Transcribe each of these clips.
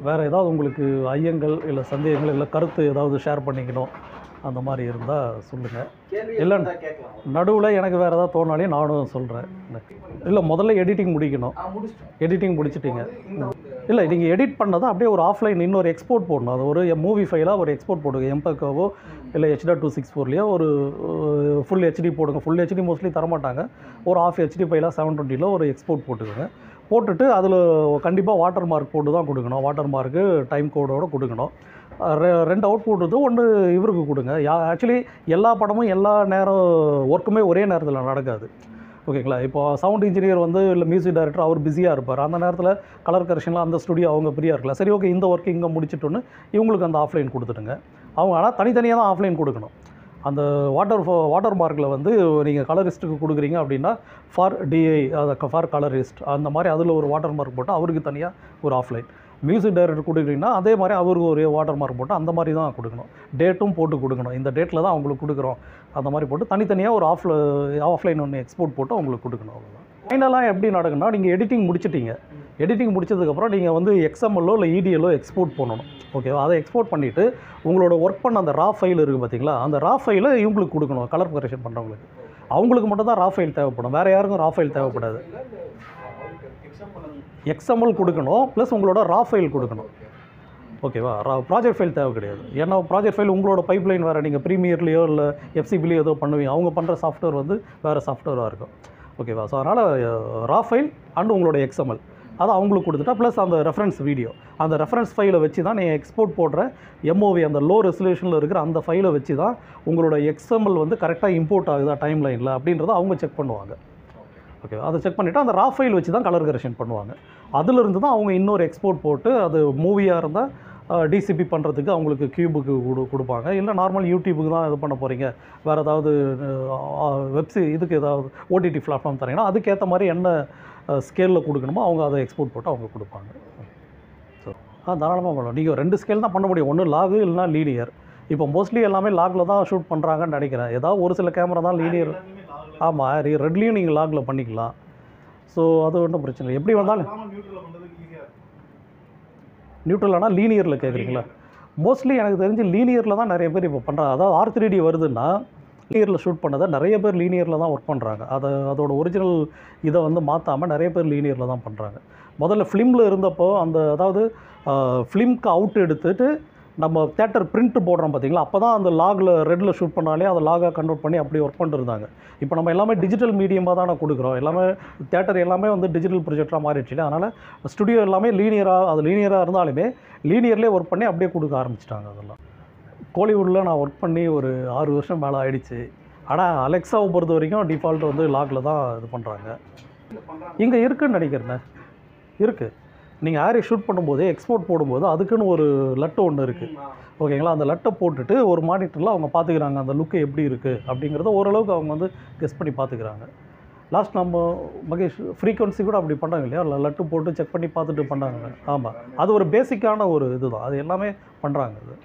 வேறு ஏதாவது உங்களுக்கு ஐயங்கள் இல்லை சந்தேகங்கள் இல்லை கருத்து ஏதாவது ஷேர் பண்ணிக்கணும் அந்த மாதிரி இருந்தால் சொல்லுங்கள் கேள்வி இல்ல. இருந்தா கேட்கலாம் நடுவில் எனக்கு வேறு ஏதாவது தோணாலையும் நானும் சொல்கிறேன் இல்லை முதல்ல எடிட்டிங் முடிக்கணும் ஆ முடிச்சிட்டோம் எடிட்டிங் முடிச்சிட்டிங்க இந்த இல்லை நீங்கள் எடிட் பண்ணதை அப்படியே ஒரு ஆஃப்லைன் இன்னொரு எக்ஸ்போர்ட் போடணும் அது ஒரு மூவி ஃபைலாக ஒரு எக்ஸ்போர்ட் போடுங்க எம்பக்காவோ இல்லை ஹெச்டா டூ சிக்ஸ் ஃபோர்லேயோ ஒரு ஃபுல் ஹெச்டி போடுங்க ஃபுல் ஹெச்டி மோஸ்ட்லி தரமாட்டாங்க ஒரு ஆஃப் ஹெச்டி ஃபைலாக செவன் டுவெண்ட்டியில் ஒரு எக்ஸ்போர்ட் போட்டுக்கோங்க போட்டுட்டு அதில் கண்டிப்பாக வாட்டர் மார்க் போட்டு தான் கொடுக்கணும் வாட்டர் மார்க்கு டைம் கோடோட கொடுக்கணும் அஹ் ரெ- ரெண்டு அவுட் புட் ஒன்று இவருக்கு கொடுங்க யா ஆக்சுவலி எல்லா படமும் எல்லா நேரம் ஒர்க்குமே ஒரே நேரத்தில் நடக்காது ஓகேங்களா இப்போ சவுண்ட் இன்ஜினியர் வந்து இல்லை மியூசிக் டைரக்டர் அவர் பிஸியாக இருப்பார் அந்த நேரத்தில் கலர் கரெக்ஷனில் அந்த ஸ்டுடியோ அவங்க ஃப்ரீயாக இருக்கலாம் சரி ஓகே இந்த ஒர்க் இங்கே முடிச்சிட்டோன்னு இவங்களுக்கு அந்த ஆஃப்லைன் கொடுத்துடுங்க அவங்க ஆனால் தனித்தனியாக தான் ஆஃப்லைன் கொடுக்கணும் அந்த வாட்டர் வாட்டர் மார்க்கில் வந்து நீங்கள் கலரிஸ்ட்டுக்கு கொடுக்குறீங்க அப்படின்னா ஃபார் டிஐ அதை ஃபார் கலரிஸ்ட் அந்த மாதிரி அதில் ஒரு வாட்டர் மார்க் போட்டு அவருக்கு தனியாக ஒரு ஆஃப்லைன் மியூசிக் டைரக்டர் கொடுக்குறீங்கன்னா அதே மாதிரி அவருக்கு ஒரு வாட்டர் மார்க் போட்டு அந்த மாதிரி தான் கொடுக்கணும் டேட்டும் போட்டு கொடுக்கணும் இந்த டேட்டில் தான் அவங்களுக்கு கொடுக்குறோம் அந்த மாதிரி போட்டு தனித்தனியாக ஒரு ஆஃப்ல ஆஃப்லைன் ஒன்று எக்ஸ்போர்ட் போட்டு அவங்களுக்கு கொடுக்கணும் அவ்வளோதான் ஃபைனலாக எப்படி நடக்குன்னா நீங்கள் எடிட்டிங் முடிச்சிட்டீங்க எடிட்டிங் முடிச்சதுக்கப்புறம் நீங்கள் வந்து எக்ஸ்எம்எல்லோ இல்லை இடிஎல்லோ எக்ஸ்போர்ட் பண்ணணும் ஓகேவா அதை எக்ஸ்போர்ட் பண்ணிவிட்டு உங்களோட ஒர்க் பண்ண அந்த ரா ஃபைல் இருக்குது பார்த்தீங்களா அந்த ரா ஃபைலை இவங்களுக்கு கொடுக்கணும் கலர் கரெக்ஷன் பண்ணுறவங்களுக்கு அவங்களுக்கு மட்டும் தான் ரா ஃபைல் தேவைப்படும் வேறு யாருக்கும் ரா ஃபைல் தேவைப்படாது எக்ஸ்எம்எல் கொடுக்கணும் ப்ளஸ் உங்களோட ரா ஃபைல் கொடுக்கணும் ஓகேவா ரா ப்ராஜெக்ட் ஃபைல் தேவை கிடையாது ஏன்னா ப்ராஜெக்ட் ஃபைல் உங்களோட பைப்லைன் வேறு நீங்கள் ப்ரீமியர்லேயோ இல்லை எஃப்சிபிலேயோ ஏதோ பண்ணுவீங்க அவங்க பண்ணுற சாஃப்ட்வேர் வந்து வேறு சாஃப்ட்வேராக இருக்கும் ஓகேவா ஸோ அதனால் ரா ஃபைல் அண்ட் உங்களோட எக்ஸ்எம்எல் அதை அவங்களுக்கு கொடுத்துட்டா ப்ளஸ் அந்த ரெஃபரன்ஸ் வீடியோ அந்த ரெஃபரன்ஸ் ஃபைலை வச்சு தான் நீங்கள் எக்ஸ்போர்ட் போடுற எம்ஓவி அந்த லோ ரெசல்யூஷனில் இருக்கிற அந்த ஃபைலை வச்சு தான் உங்களோட எக்ஸ்எம்எல் வந்து கரெக்டாக இம்போர்ட் ஆகுதா டைம் லைனில் அப்படின்றத அவங்க செக் பண்ணுவாங்க ஓகே அதை செக் பண்ணிவிட்டு அந்த ரா ஃபைல் வச்சு தான் கலர் கரெக்ஷன் பண்ணுவாங்க அதிலிருந்து தான் அவங்க இன்னொரு எக்ஸ்போர்ட் போட்டு அது மூவியாக இருந்தால் டிசிபி பண்ணுறதுக்கு அவங்களுக்கு கியூபுக்கு கொடு கொடுப்பாங்க இல்லை நார்மல் யூடியூபுக்கு தான் இது பண்ண போகிறீங்க வேறு ஏதாவது வெப்சி இதுக்கு ஏதாவது ஓடிடி பிளாட்ஃபார்ம் தரீங்கன்னா அதுக்கேற்ற மாதிரி என்ன ஸ்கேலில் கொடுக்கணுமோ அவங்க அதை எக்ஸ்போர்ட் போட்டு அவங்க கொடுப்பாங்க ஸோ ஆ தாராளமாக பண்ணலாம் நீங்கள் ரெண்டு ஸ்கேல் தான் பண்ண முடியும் ஒன்று லாகு இல்லைனா லீனியர் இப்போ மோஸ்ட்லி எல்லாமே லாகில் தான் ஷூட் பண்ணுறாங்கன்னு நினைக்கிறேன் ஏதாவது ஒரு சில கேமரா தான் லீனியர் ஆமாம் ரெட்லேயும் நீங்கள் லாகில் பண்ணிக்கலாம் ஸோ அது ஒன்றும் பிரச்சனை இல்லை எப்படி வந்தாலும் நியூட்ரலானா லீனியரில் கேட்குறீங்களா மோஸ்ட்லி எனக்கு தெரிஞ்சு லீனியரில் தான் நிறைய பேர் இப்போ பண்ணுறாங்க அதாவது ஆர் த்ரீ டி வருதுன்னா லீனியரில் ஷூட் பண்ணதை நிறைய பேர் லீனியரில் தான் ஒர்க் பண்ணுறாங்க அதை அதோட ஒரிஜினல் இதை வந்து மாற்றாமல் நிறைய பேர் லீனியரில் தான் பண்ணுறாங்க முதல்ல ஃபிலிமில் இருந்தப்போ அந்த அதாவது ஃபிலிம்க்கு அவுட் எடுத்துட்டு நம்ம தேட்டர் பிரிண்ட் போடுறோம் பார்த்தீங்களா அப்போ தான் அந்த லாகில் ரெட்டில் ஷூட் பண்ணாலே அதை லாகாக கன்வெர்ட் பண்ணி அப்படி ஒர்க் பண்ணிருந்தாங்க இப்போ நம்ம எல்லாமே டிஜிட்டல் மீடியமாக தானே கொடுக்குறோம் எல்லாமே தேட்டர் எல்லாமே வந்து டிஜிட்டல் ப்ரொஜெக்டாக மாறிடுச்சு அதனால் ஸ்டுடியோ எல்லாமே லீனியராக அது லீனியராக இருந்தாலுமே லீனியர்லேயே ஒர்க் பண்ணி அப்படியே கொடுக்க ஆரம்பிச்சிட்டாங்க அதெல்லாம் கோலிவுட்டில் நான் ஒர்க் பண்ணி ஒரு ஆறு வருஷம் மேலே ஆயிடுச்சு ஆனால் அலெக்ஸாவை பொறுத்த வரைக்கும் டிஃபால்ட் வந்து லாகில் தான் இது பண்ணுறாங்க இங்கே இருக்குன்னு நினைக்கிறேண்ணே இருக்குது நீங்கள் ஆரி ஷூட் பண்ணும்போது எக்ஸ்போர்ட் போடும்போது அதுக்குன்னு ஒரு லட்டு ஒன்று இருக்குது ஓகேங்களா அந்த லட்டை போட்டுட்டு ஒரு மானிட்டரில் அவங்க பார்த்துக்கிறாங்க அந்த லுக்கு எப்படி இருக்குது அப்படிங்கிறத ஓரளவுக்கு அவங்க வந்து கெஸ் பண்ணி பார்த்துக்கிறாங்க லாஸ்ட் நம்ம மகேஷ் ஃப்ரீக்வன்சி கூட அப்படி பண்ணாங்க இல்லையா ல- லட்டு போட்டு செக் பண்ணி பார்த்துட்டு பண்ணாங்க ஆமாம் அது ஒரு பேசிக்கான ஒரு இதுதான் அது எல்லாமே பண்ணுறாங்க அது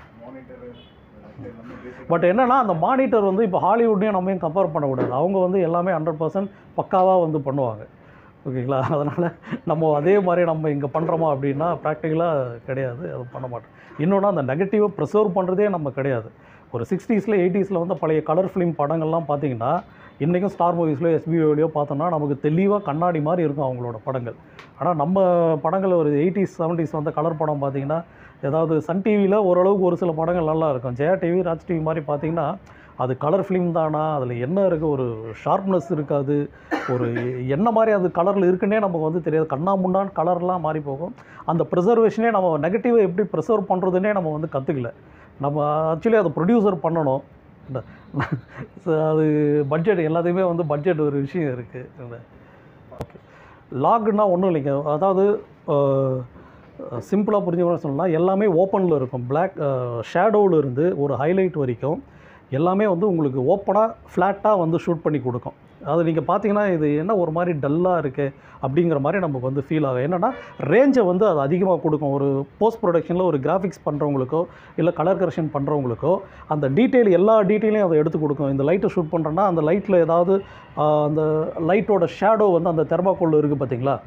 பட் என்னன்னா அந்த மானிட்டர் வந்து இப்போ ஹாலிவுட்டையும் நம்மையும் கம்பேர் பண்ணக்கூடாது அவங்க வந்து எல்லாமே ஹண்ட்ரட் பர்சன்ட் பக்காவாக வந்து பண்ணுவாங்க ஓகேங்களா அதனால் நம்ம அதே மாதிரி நம்ம இங்கே பண்ணுறோமா அப்படின்னா ப்ராக்டிக்கலாக கிடையாது அது பண்ண மாட்டோம் இன்னொன்று அந்த நெகட்டிவை ப்ரிசர்வ் பண்ணுறதே நம்ம கிடையாது ஒரு சிக்ஸ்டீஸில் எயிட்டிஸில் வந்து பழைய கலர் ஃபிலிம் படங்கள்லாம் பார்த்தீங்கன்னா இன்றைக்கும் ஸ்டார் மூவிஸ்லையோ எஸ்பிஓலையோ பார்த்தோம்னா நமக்கு தெளிவாக கண்ணாடி மாதிரி இருக்கும் அவங்களோட படங்கள் ஆனால் நம்ம படங்கள் ஒரு எயிட்டிஸ் செவன்ட்டீஸ் வந்த கலர் படம் பார்த்தீங்கன்னா ஏதாவது சன் டிவியில் ஓரளவுக்கு ஒரு சில படங்கள் நல்லா இருக்கும் ஜெயா டிவி ராஜ் டிவி மாதிரி பார்த்தீங்கன்னா அது கலர் ஃபிலிம் தானா அதில் என்ன இருக்குது ஒரு ஷார்ப்னஸ் இருக்காது ஒரு என்ன மாதிரி அது கலரில் இருக்குன்னே நமக்கு வந்து தெரியாது கண்ணா முன்னான்னு கலர்லாம் மாறி போகும் அந்த ப்ரிசர்வேஷனே நம்ம நெகட்டிவை எப்படி ப்ரிசர்வ் பண்ணுறதுனே நம்ம வந்து கற்றுக்கல நம்ம ஆக்சுவலி அதை ப்ரொடியூசர் பண்ணணும் இந்த so அது பட்ஜெட் எல்லாத்தையுமே வந்து பட்ஜெட் ஒரு விஷயம் இருக்குது ஓகே லாக்னா ஒன்றும் இல்லைங்க அதாவது சிம்பிளாக புரிஞ்சுக்கணும்னு சொன்னால் எல்லாமே ஓப்பனில் இருக்கும் பிளாக் ஷேடோவில் இருந்து ஒரு ஹைலைட் வரைக்கும் எல்லாமே வந்து உங்களுக்கு ஓப்பனாக ஃப்ளாட்டாக வந்து ஷூட் பண்ணி கொடுக்கும் அது நீங்கள் பார்த்தீங்கன்னா இது என்ன ஒரு மாதிரி டல்லாக இருக்கு அப்படிங்கிற மாதிரி நமக்கு வந்து ஃபீல் ஆகும் என்னென்னா ரேஞ்சை வந்து அது அதிகமாக கொடுக்கும் ஒரு போஸ்ட் ப்ரொடக்ஷனில் ஒரு கிராஃபிக்ஸ் பண்ணுறவங்களுக்கோ இல்லை கலர் கரெக்ஷன் பண்ணுறவங்களுக்கோ அந்த டீட்டெயில் எல்லா டீட்டெயிலையும் அதை எடுத்து கொடுக்கும் இந்த லைட்டை ஷூட் பண்ணுறோன்னா அந்த லைட்டில் ஏதாவது ஆஹ், அந்த லைட்டோட ஷேடோ வந்து அந்த தெர்மாக்கோல் இருக்குது பார்த்தீங்களா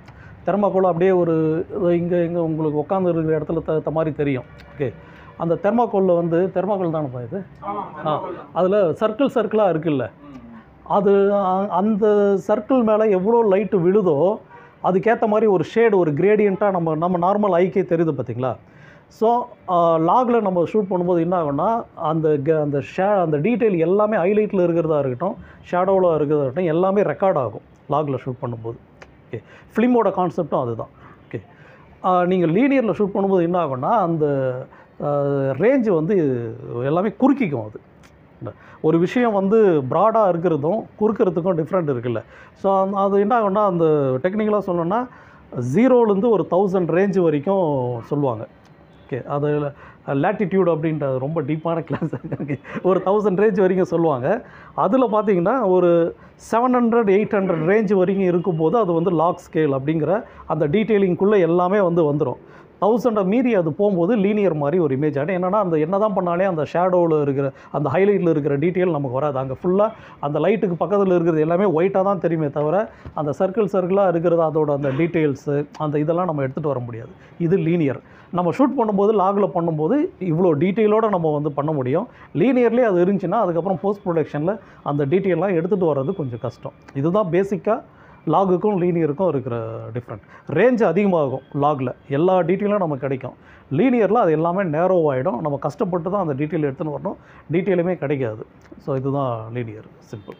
தெர்மாக்கோல் அப்படியே ஒரு இங்கே இங்கே உங்களுக்கு உட்காந்து இருக்கிற இடத்துல த த மாதிரி தெரியும் ஓகே அந்த தெர்மாக்கோலில் வந்து தெர்மாக்கோல் தானேப்பா இது ஆ அதில் சர்க்கிள் சர்க்கிளாக இருக்குல்ல அது அ- அந்த சர்க்கிள் மேலே எவ்வளோ லைட்டு விழுதோ அதுக்கேற்ற மாதிரி ஒரு ஷேடு ஒரு கிரேடியண்ட்டாக நம்ம நம்ம நார்மல் ஐக்கே தெரியுது பார்த்தீங்களா ஸோ லாகில் நம்ம ஷூட் பண்ணும்போது என்ன ஆகும்னா அந்த க- அந்த ஷே அந்த டீட்டெயில் எல்லாமே ஹைலைட்டில் இருக்கிறதா இருக்கட்டும் ஷேடோவில் இருக்கிறதா இருக்கட்டும் எல்லாமே ரெக்கார்ட் ஆகும் லாகில் ஷூட் பண்ணும்போது ஓகே ஃபிலிமோட கான்செப்டும் அதுதான் ஓகே நீங்கள் லீனியரில் ஷூட் பண்ணும்போது என்ன ஆகும்னா அந்த ரேஞ்சு வந்து எல்லாமே குறுக்கிக்கும் அது இல்ல. ஒரு விஷயம் வந்து ப்ராடாக இருக்கிறதும் குறுக்கிறதுக்கும் டிஃப்ரெண்ட் இருக்குல்ல ஸோ அது என்ன ஆகும்னா அந்த டெக்னிக்கலாக சொல்லணும்னா ஜீரோலேருந்து ஒரு தௌசண்ட் ரேஞ்சு வரைக்கும் சொல்லுவாங்க ஓகே அது லேட்டிடியூட் அப்படின்ற ரொம்ப டீப்பான கிளாஸ் ஓகே ஒரு தௌசண்ட் ரேஞ்ச் வரைக்கும் சொல்லுவாங்க அதில் பார்த்தீங்கன்னா ஒரு seven hundred eight hundred range வரைக்கும் இருக்கும்போது அது வந்து லாக் ஸ்கேல் அப்படிங்கிற அந்த டீட்டெயிலிங்குள்ளே எல்லாமே வந்து வந்துடும் தௌசண்டை மீறி அது போகும்போது லீனியர் மாதிரி ஒரு இமேஜ் ஆகிடும் என்னன்னா அந்த என்ன தான் பண்ணாலே அந்த ஷேடோவில் இருக்கிற அந்த ஹைலைட்டில் இருக்கிற டீட்டெயில் நமக்கு வராது அங்கே ஃபுல்லாக அந்த லைட்டுக்கு பக்கத்தில் இருக்கிறது எல்லாமே ஒயிட்டாக தான் தெரியுமே தவிர அந்த சர்க்கிள் சர்க்கிளாக இருக்கிறது அதோட அந்த டீட்டெயில்ஸு அந்த இதெல்லாம் நம்ம எடுத்துகிட்டு வர முடியாது இது லீனியர் நம்ம ஷூட் பண்ணும்போது லாகில் பண்ணும்போது இவ்வளோ டீட்டெயிலோடு நம்ம வந்து பண்ண முடியும் லீனியர்லேயே அது இருந்துச்சுன்னா அதுக்கப்புறம் போஸ்ட் ப்ரொடக்ஷனில் அந்த டீட்டெயிலாம் எடுத்துகிட்டு வர்றது கொஞ்சம் கஷ்டம் இதுதான் பேசிக்காக லாகுக்கும் லீனியருக்கும் இருக்கிற டிஃப்ரெண்ட் ரேஞ்ச் அதிகமாகும் லாகில் எல்லா டீட்டெயிலும் நமக்கு கிடைக்கும் லீனியரில் அது எல்லாமே நேரோவாகிடும் நம்ம கஷ்டப்பட்டு தான் அந்த டீட்டெயில் எடுத்துன்னு வரணும் டீட்டெயிலுமே கிடைக்காது ஸோ இதுதான் லீனியர் சிம்பிள்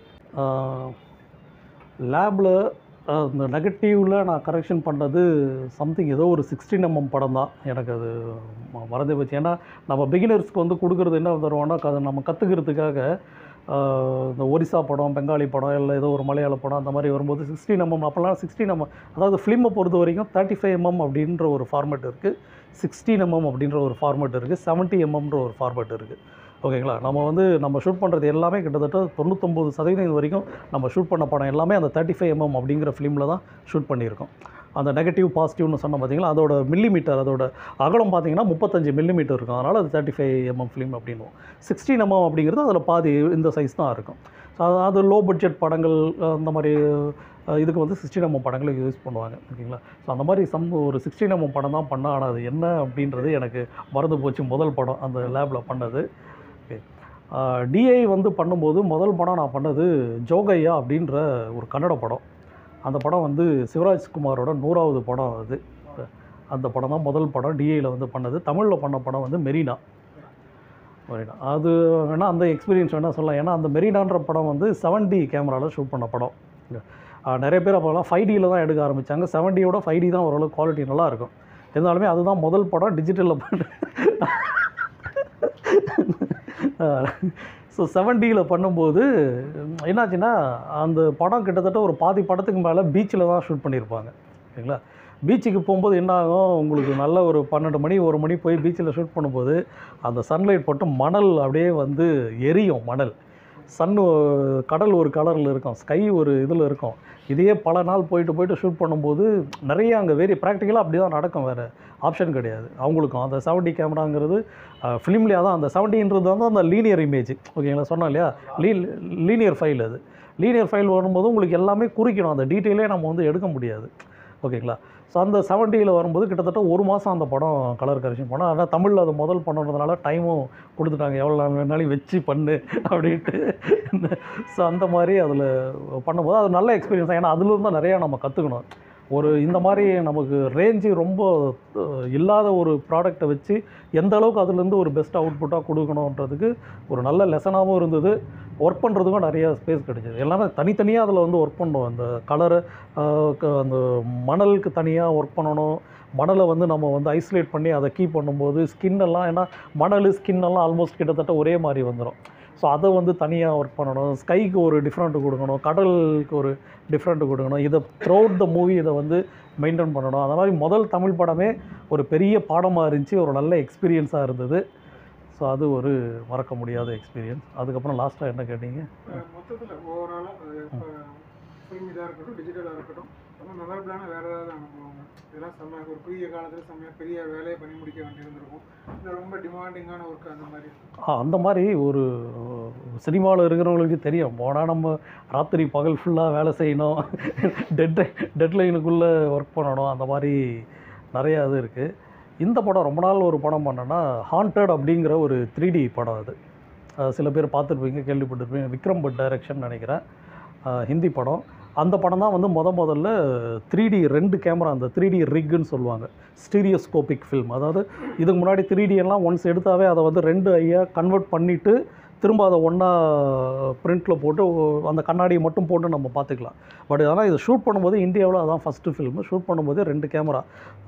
லேபில் இந்த நெகட்டிவில் நான் கரெக்ஷன் பண்ணது சம்திங் ஏதோ ஒரு சிக்ஸ்டீன் எம்எம் படம் தான் எனக்கு அது ம- மறந்தே போச்சு ஏன்னா நம்ம பிகினர்ஸ்க்கு வந்து கொடுக்குறது என்ன தருவோம்னா அதை நம்ம கற்றுக்கிறதுக்காக இந்த ஒரிசா படம் பெங்காலி படம் இல்லை ஏதோ ஒரு மலையாள படம் அந்த மாதிரி வரும்போது சிக்ஸ்டீன் எம்எம் அப்போல்லாம் சிக்ஸ்டீன் எம்எம் அதாவது ஃபிலிமை பொறுத்த வரைக்கும் தேர்ட்டி ஃபைவ் எம்எம் அப்படின்ற ஒரு ஃபார்மேட் இருக்குது சிக்ஸ்டீன் எம்எம் அப்படின்ற ஒரு ஃபார்மேட் இருக்குது செவன்ட்டி எம்எம்ன்ற ஒரு ஃபார்மேட் இருக்குது ஓகேங்களா நம்ம வந்து நம்ம ஷூட் பண்ணுறது எல்லாமே கிட்டத்தட்ட தொண்ணூத்தொம்பது சதவீதம் வரைக்கும் நம்ம ஷூட் பண்ண படம் எல்லாமே அந்த தேர்ட்டி ஃபைவ் எம்எம் அப்படிங்கிற ஃபிலிமில் தான் ஷூட் பண்ணியிருக்கோம் அந்த நெகட்டிவ் பாசிட்டிவ்னு சொன்ன பார்த்தீங்களா அதோட மில்லிமீட்டர் அதோட அகலம் பார்த்தீங்கன்னா முப்பத்தஞ்சு மில்லிமீட்டர் இருக்கும் அதனால் அது தேர்ட்டி ஃபைவ் எம்எம் ஃபிலிம் அப்படின்னுவோம் சிக்ஸ்டீன் எம்எம் அப்படிங்கிறது அதில் பாதி இந்த சைஸ் தான் இருக்கும் ஸோ அது அது லோ பட்ஜெட் படங்கள் அந்த மாதிரி அஹ், இதுக்கு வந்து சிக்ஸ்டீன் எம்எம் படங்களுக்கு யூஸ் பண்ணுவாங்க ஓகேங்களா ஸோ அந்த மாதிரி சம் ஒரு சிக்ஸ்டீன் எம்எம் படம் தான் பண்ண ஆனால் அது என்ன அப்படின்றது எனக்கு மறந்து போச்சு முதல் படம் அந்த லேபில் பண்ணது ஓகே டிஐ வந்து பண்ணும்போது முதல் படம் நான் பண்ணது ஜோகையா அப்படின்ற ஒரு கன்னட படம் அந்த படம் வந்து சிவராஜ் குமாரோட நூறாவது படம் அது அந்த படம் தான் முதல் படம் டிஐயில் வந்து பண்ணது தமிழில் பண்ண படம் வந்து மெரினா மெரினா அது வேணால் அந்த எக்ஸ்பீரியன்ஸ் வேணால் சொல்லலாம் ஏன்னா அந்த மெரினான்ற படம் வந்து செவன் டி கேமராவில் ஷூட் பண்ண படம் அஹ் நிறைய பேர் அப்போலாம் ஃபைவ் டியில் தான் எடுக்க ஆரம்பித்தாங்க செவன் டியோட ஃபைவ் டி தான் ஓரளவு குவாலிட்டி நல்லா இருக்கும் இருந்தாலுமே அதுதான் முதல் படம் டிஜிட்டலில் பண்ண ஸோ செவன்டியில் பண்ணும்போது உம், என்னாச்சுன்னா அந்த படம் கிட்டத்தட்ட ஒரு பாதி படத்துக்கு மேலே பீச்சில் தான் ஷூட் பண்ணியிருப்பாங்க ஓகேங்களா பீச்சுக்கு போகும்போது என்ன ஆகும் உங்களுக்கு நல்ல ஒரு பன்னெண்டு மணி ஒரு மணி போய் பீச்சில் ஷூட் பண்ணும்போது அந்த சன்லைட் பட்டு மணல் அப்படியே வந்து எரியும் மணல் சன் கடல் ஒரு கலரில் இருக்கும் ஸ்கை ஒரு இதில் இருக்கும் இதையே பல நாள் போயிட்டு போயிட்டு ஷூட் பண்ணும்போது நிறைய அங்கே வேரி ப்ராக்டிக்கலாக அப்படி தான் நடக்கும் வேறு ஆப்ஷன் கிடையாது அவங்களுக்கும் அந்த செவன்டி கேமராங்கிறது ஃபிலிம்லேயே தான் அந்த செவன்டின்றது வந்து அந்த லீனியர் இமேஜ் ஓகேங்களா சொன்னோம் இல்லையா லீ லீனியர் ஃபைல் அது லீனியர் ஃபைல் வரும்போது உங்களுக்கு எல்லாமே குறிக்கணும் அந்த டீட்டெயிலே நம்ம வந்து எடுக்க முடியாது ஓகேங்களா ஸோ அந்த செவன்ட்டியில் வரும்போது கிட்டத்தட்ட ஒரு மாதம் அந்த படம் கலர் கரெக்ஷன் பண்ணோம் ஆனால் தமிழில் அது முதல் பண்ணுறதுனால டைமும் கொடுத்துட்டாங்க எவ்வளோ நாள் வேணாலும் வச்சு பண்ணு அப்படின்ட்டு ஸோ அந்த மாதிரி அதில் பண்ணும்போது அது நல்ல எக்ஸ்பீரியன்ஸ் தான் ஏன்னா அதுலேருந்து தான் நிறையா நம்ம கற்றுக்கணும் ஒரு இந்த மாதிரி நமக்கு ரேஞ்சு ரொம்ப அஹ், இல்லாத ஒரு ப்ராடக்டை வச்சு எந்த அளவுக்கு அதுலேருந்து ஒரு பெஸ்ட் அவுட்புட்டாக கொடுக்கணுன்றதுக்கு ஒரு நல்ல லெசனாகவும் இருந்தது ஒர்க் பண்ணுறதுக்கும் நிறைய ஸ்பேஸ் கிடைச்சது எல்லாமே தனித்தனியாக அதில் வந்து ஒர்க் பண்ணோம் அந்த கலரு அந்த மணலுக்கு தனியாக ஒர்க் பண்ணணும் மணலை வந்து நம்ம வந்து ஐசோலேட் பண்ணி அதை கீப் பண்ணும்போது ஸ்கின் எல்லாம் ஏன்னா மணல் ஸ்கின் எல்லாம் ஆல்மோஸ்ட் கிட்டத்தட்ட ஒரே மாதிரி வந்துடும் ஸோ அதை வந்து தனியாக ஒர்க் பண்ணணும் ஸ்கைக்கு ஒரு டிஃப்ரெண்ட்டு கொடுக்கணும் கடலுக்கு ஒரு டிஃப்ரெண்ட்டு கொடுக்கணும் இதை த்ரூஅவுட் த மூவி இதை வந்து மெயின்டைன் பண்ணணும் அந்த மாதிரி முதல் தமிழ் படமே ஒரு பெரிய பாடமாக இருந்துச்சு ஒரு நல்ல எக்ஸ்பீரியன்ஸாக இருந்தது ஸோ அது ஒரு மறக்க முடியாத எக்ஸ்பீரியன்ஸ் அதுக்கப்புறம் லாஸ்ட்டாக என்ன கேட்டீங்க மொத்தத்தில் ஓவராலாக ஃபிலிம் இதாக இருக்கட்டும் டிஜிட்டலாக இருக்கட்டும் ரொம்ப மெமரபிளான வேறு ஏதாவது அனுப்புவாங்க இதெல்லாம் செம்ம ஒரு குறுகிய காலத்தில் செம்மையாக பெரிய வேலையை பண்ணி முடிக்க வேண்டியிருந்திருக்கும் இல்லை ரொம்ப டிமாண்டிங்கான ஒர்க் அந்த மாதிரி ஆ, அந்த மாதிரி ஒரு சினிமாவில் இருக்கிறவங்களுக்கு தெரியும் போனால் நம்ம ராத்திரி பகல் ஃபுல்லாக வேலை செய்யணும் டெட் டெட்லைனுக்குள்ளே ஒர்க் பண்ணணும் அந்த மாதிரி நிறையா இது இருக்குது இந்த படம் ரொம்ப நாள் ஒரு படம் பண்ணேன்னா ஹாண்டட் அப்படிங்கிற ஒரு த்ரீ டி படம் அது அஹ் சில பேர் பார்த்துருப்பீங்க கேள்விப்பட்டிருப்பீங்க விக்ரம் பட் டைரக்ஷன் நினைக்கிறேன் அஹ் ஹிந்தி படம் அந்த படம் தான் வந்து முத முதல்ல த்ரீ டி ரெண்டு கேமரா அந்த த்ரீ டி ரிக்குன்னு சொல்லுவாங்க ஸ்டீரியோஸ்கோபிக் ஃபில்ம் அதாவது இதுக்கு முன்னாடி த்ரீ டி எல்லாம் ஒன்ஸ் எடுத்தாவே அதை வந்து ரெண்டு ஐயாக கன்வெர்ட் பண்ணிவிட்டு திரும்ப அதை ஒன்றா பிரிண்டில் போட்டு ஒ- அந்த கண்ணாடியை மட்டும் போட்டு நம்ம பார்த்துக்கலாம் பட் ஆனால் இது ஷூட் பண்ணும்போது இந்தியாவில் அதான் ஃபஸ்ட்டு ஃபில்மு ஷூட் பண்ணும்போது ரெண்டு கேமரா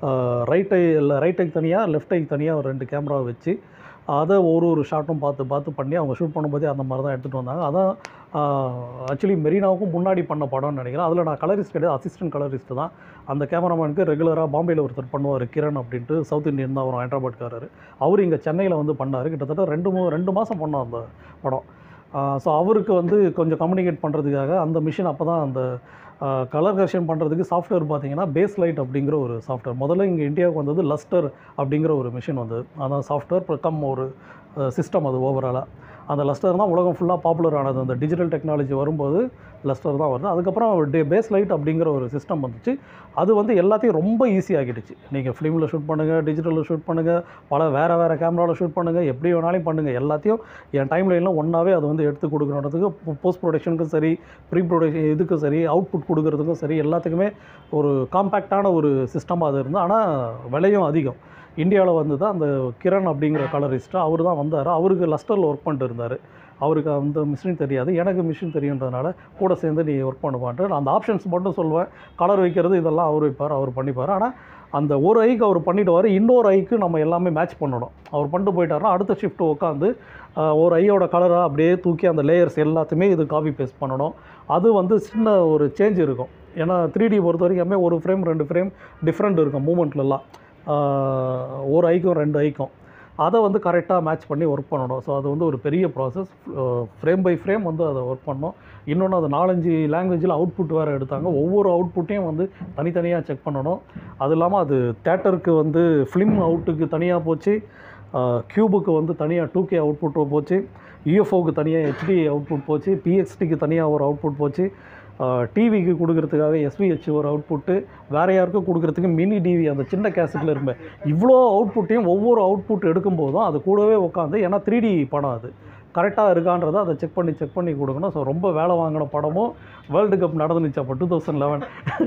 ரைட் ஐ இல்லை ரைட் ஐக்கு தனியாக லெஃப்ட் ஐக்கு தனியாக ஒரு ரெண்டு கேமரா வச்சு அதை ஒரு ஒரு ஷாட்டும் பார்த்து பார்த்து பண்ணி அவங்க ஷூட் பண்ணும்போதே அந்த மாதிரி தான் எடுத்துகிட்டு வந்தாங்க அதான் ஆக்சுவலி மெரினாவுக்கும் முன்னாடி பண்ண படம்னு நினைக்கிறேன் அதில் நான் கலரிஸ்ட் கிடையாது அசிஸ்டன்ட் கலரிஸ்ட் தான் அந்த கேமராமேனுக்கு ரெகுலராக பாம்பேயில் ஒருத்தர் பண்ணுவார் கிரண் அப்படின்ட்டு சவுத் இந்தியன் தான் அவர் ஹைதராபாத்காரர் அவர் இங்கே சென்னையில் வந்து பண்ணார் கிட்டத்தட்ட ரெண்டு மூ ரெண்டு மாதம் பண்ணோம் அந்த படம் ஸோ அவருக்கு வந்து கொஞ்சம் கம்யூனிகேட் பண்ணுறதுக்காக அந்த மிஷின் அப்போ தான் அந்த கலர் கரெக்ஷன் பண்ணுறதுக்கு சாஃப்ட்வேர் பார்த்தீங்கன்னா பேஸ் லைட் அப்படிங்கிற ஒரு சாஃப்ட்வேர் முதல்ல இங்கே இந்தியாவுக்கு வந்தது லஸ்டர் அப்படிங்கிற ஒரு மிஷின் வந்தது அதான் சாஃப்ட்வேர் கம் ஒரு சிஸ்டம் அது ஓவராலாக அந்த லஸ்டர் தான் உலகம் ஃபுல்லாக பாப்புலர் ஆனது அந்த டிஜிட்டல் டெக்னாலஜி வரும்போது லஸ்டர் தான் வருது அதுக்கப்புறம் டே பேஸ் லைட் அப்படிங்கிற ஒரு சிஸ்டம் வந்துச்சு அது வந்து எல்லாத்தையும் ரொம்ப ஈஸி ஆகிடுச்சு நீங்கள் ஃபிலிமில் ஷூட் பண்ணுங்கள் டிஜிட்டலில் ஷூட் பண்ணுங்கள் பல வேறு வேறு கேமராவில் ஷூட் பண்ணுங்கள் எப்படி வேணாலும் பண்ணுங்கள் எல்லாத்தையும் என் டைம் லைனில் ஒன்றாவே அது வந்து எடுத்து கொடுக்கணுன்றதுக்கு போஸ்ட் ப்ரொடக்ஷனுக்கும் சரி ப்ரீ ப்ரொடக்ஷன் இதுக்கும் சரி அவுட்புட் கொடுக்கறதுக்கும் சரி எல்லாத்துக்குமே ஒரு காம்பேக்டான ஒரு சிஸ்டமாக அது இருந்து ஆனால் விலையும் அதிகம் இந்தியாவில் வந்து தான் அந்த கிரண் அப்படிங்கிற கலரிஸ்ட்டு அவர் தான் வந்தார் அவருக்கு லஸ்டரில் ஒர்க் பண்ணிட்டு இருந்தார் அவருக்கு அந்த மிஷின் தெரியாது எனக்கு மிஷின் தெரியுன்றதுனால கூட சேர்ந்து நீ ஒர்க் பண்ணுவான்ட்டு நான் அந்த ஆப்ஷன்ஸ் மட்டும் சொல்லுவேன் கலர் வைக்கிறது இதெல்லாம் அவர் வைப்பார் அவர் பண்ணிப்பார் ஆனால் அந்த ஒரு ஐக்கு அவர் பண்ணிவிடுவார் இன்னொரு ஐக்கு நம்ம எல்லாமே மேட்ச் பண்ணணும் அவர் பண்ணிட்டு போயிட்டாருன்னா அடுத்த ஷிஃப்ட் உட்காந்து ஆஹ், ஒரு ஐயோட கலராக அப்படியே தூக்கி அந்த லேயர்ஸ் எல்லாத்தையுமே இது காப்பி பேஸ்ட் பண்ணணும் அது வந்து சின்ன ஒரு சேஞ்ச் இருக்கும் ஏன்னா த்ரீ டி பொறுத்த வரைக்குமே ஒரு ஃப்ரேம் ரெண்டு ஃப்ரேம் டிஃப்ரெண்ட் இருக்கும் மூமெண்ட்லலாம் ஒரு ஐக்கும் ரெண்டு ஐக்கும் அதை வந்து கரெக்டாக மேட்ச் பண்ணி ஒர்க் பண்ணணும் ஸோ அது வந்து ஒரு பெரிய ப்ராசஸ் ஃப்ரேம் பை ஃப்ரேம் வந்து அதை ஒர்க் பண்ணோம் இன்னொன்று அது நாலஞ்சு லாங்குவேஜில் அவுட்புட் வேறு எடுத்தாங்க ஒவ்வொரு அவுட்புட்டையும் வந்து தனித்தனியாக செக் பண்ணணும் அது இல்லாமல் அது தேட்டருக்கு வந்து ஃபிலிம் அவுட்டுக்கு தனியாக போச்சு க்யூபுக்கு வந்து தனியாக டூ கே அவுட்புட் போச்சு யூஎஃப்ஓக்கு தனியாக ஹெச்டி அவுட்புட் போச்சு பிஎக்ஸ்டிக்கு தனியாக ஒரு அவுட்புட் போச்சு டிவிக்கு கொடுக்கறதுக்காக எஸ்விஹெச் ஒரு அவுட்புட்டு வேறு யாருக்கும் கொடுக்கறதுக்கு மினி டிவி அந்த சின்ன கேசட்டில் இருப்பேன் இவ்வளோ அவுட்புட்டையும் ஒவ்வொரு அவுட்புட் எடுக்கும்போதும் அது கூடவே உட்காந்து ஏன்னா த்ரீ டி படம் அது கரெக்டாக இருக்கான்றதை அதை செக் பண்ணி செக் பண்ணி கொடுக்கணும் ஸோ ரொம்ப வேலை வாங்கின படமும் வேர்ல்டு கப் நடந்துச்சு அப்போ டூ தௌசண்ட் லெவன்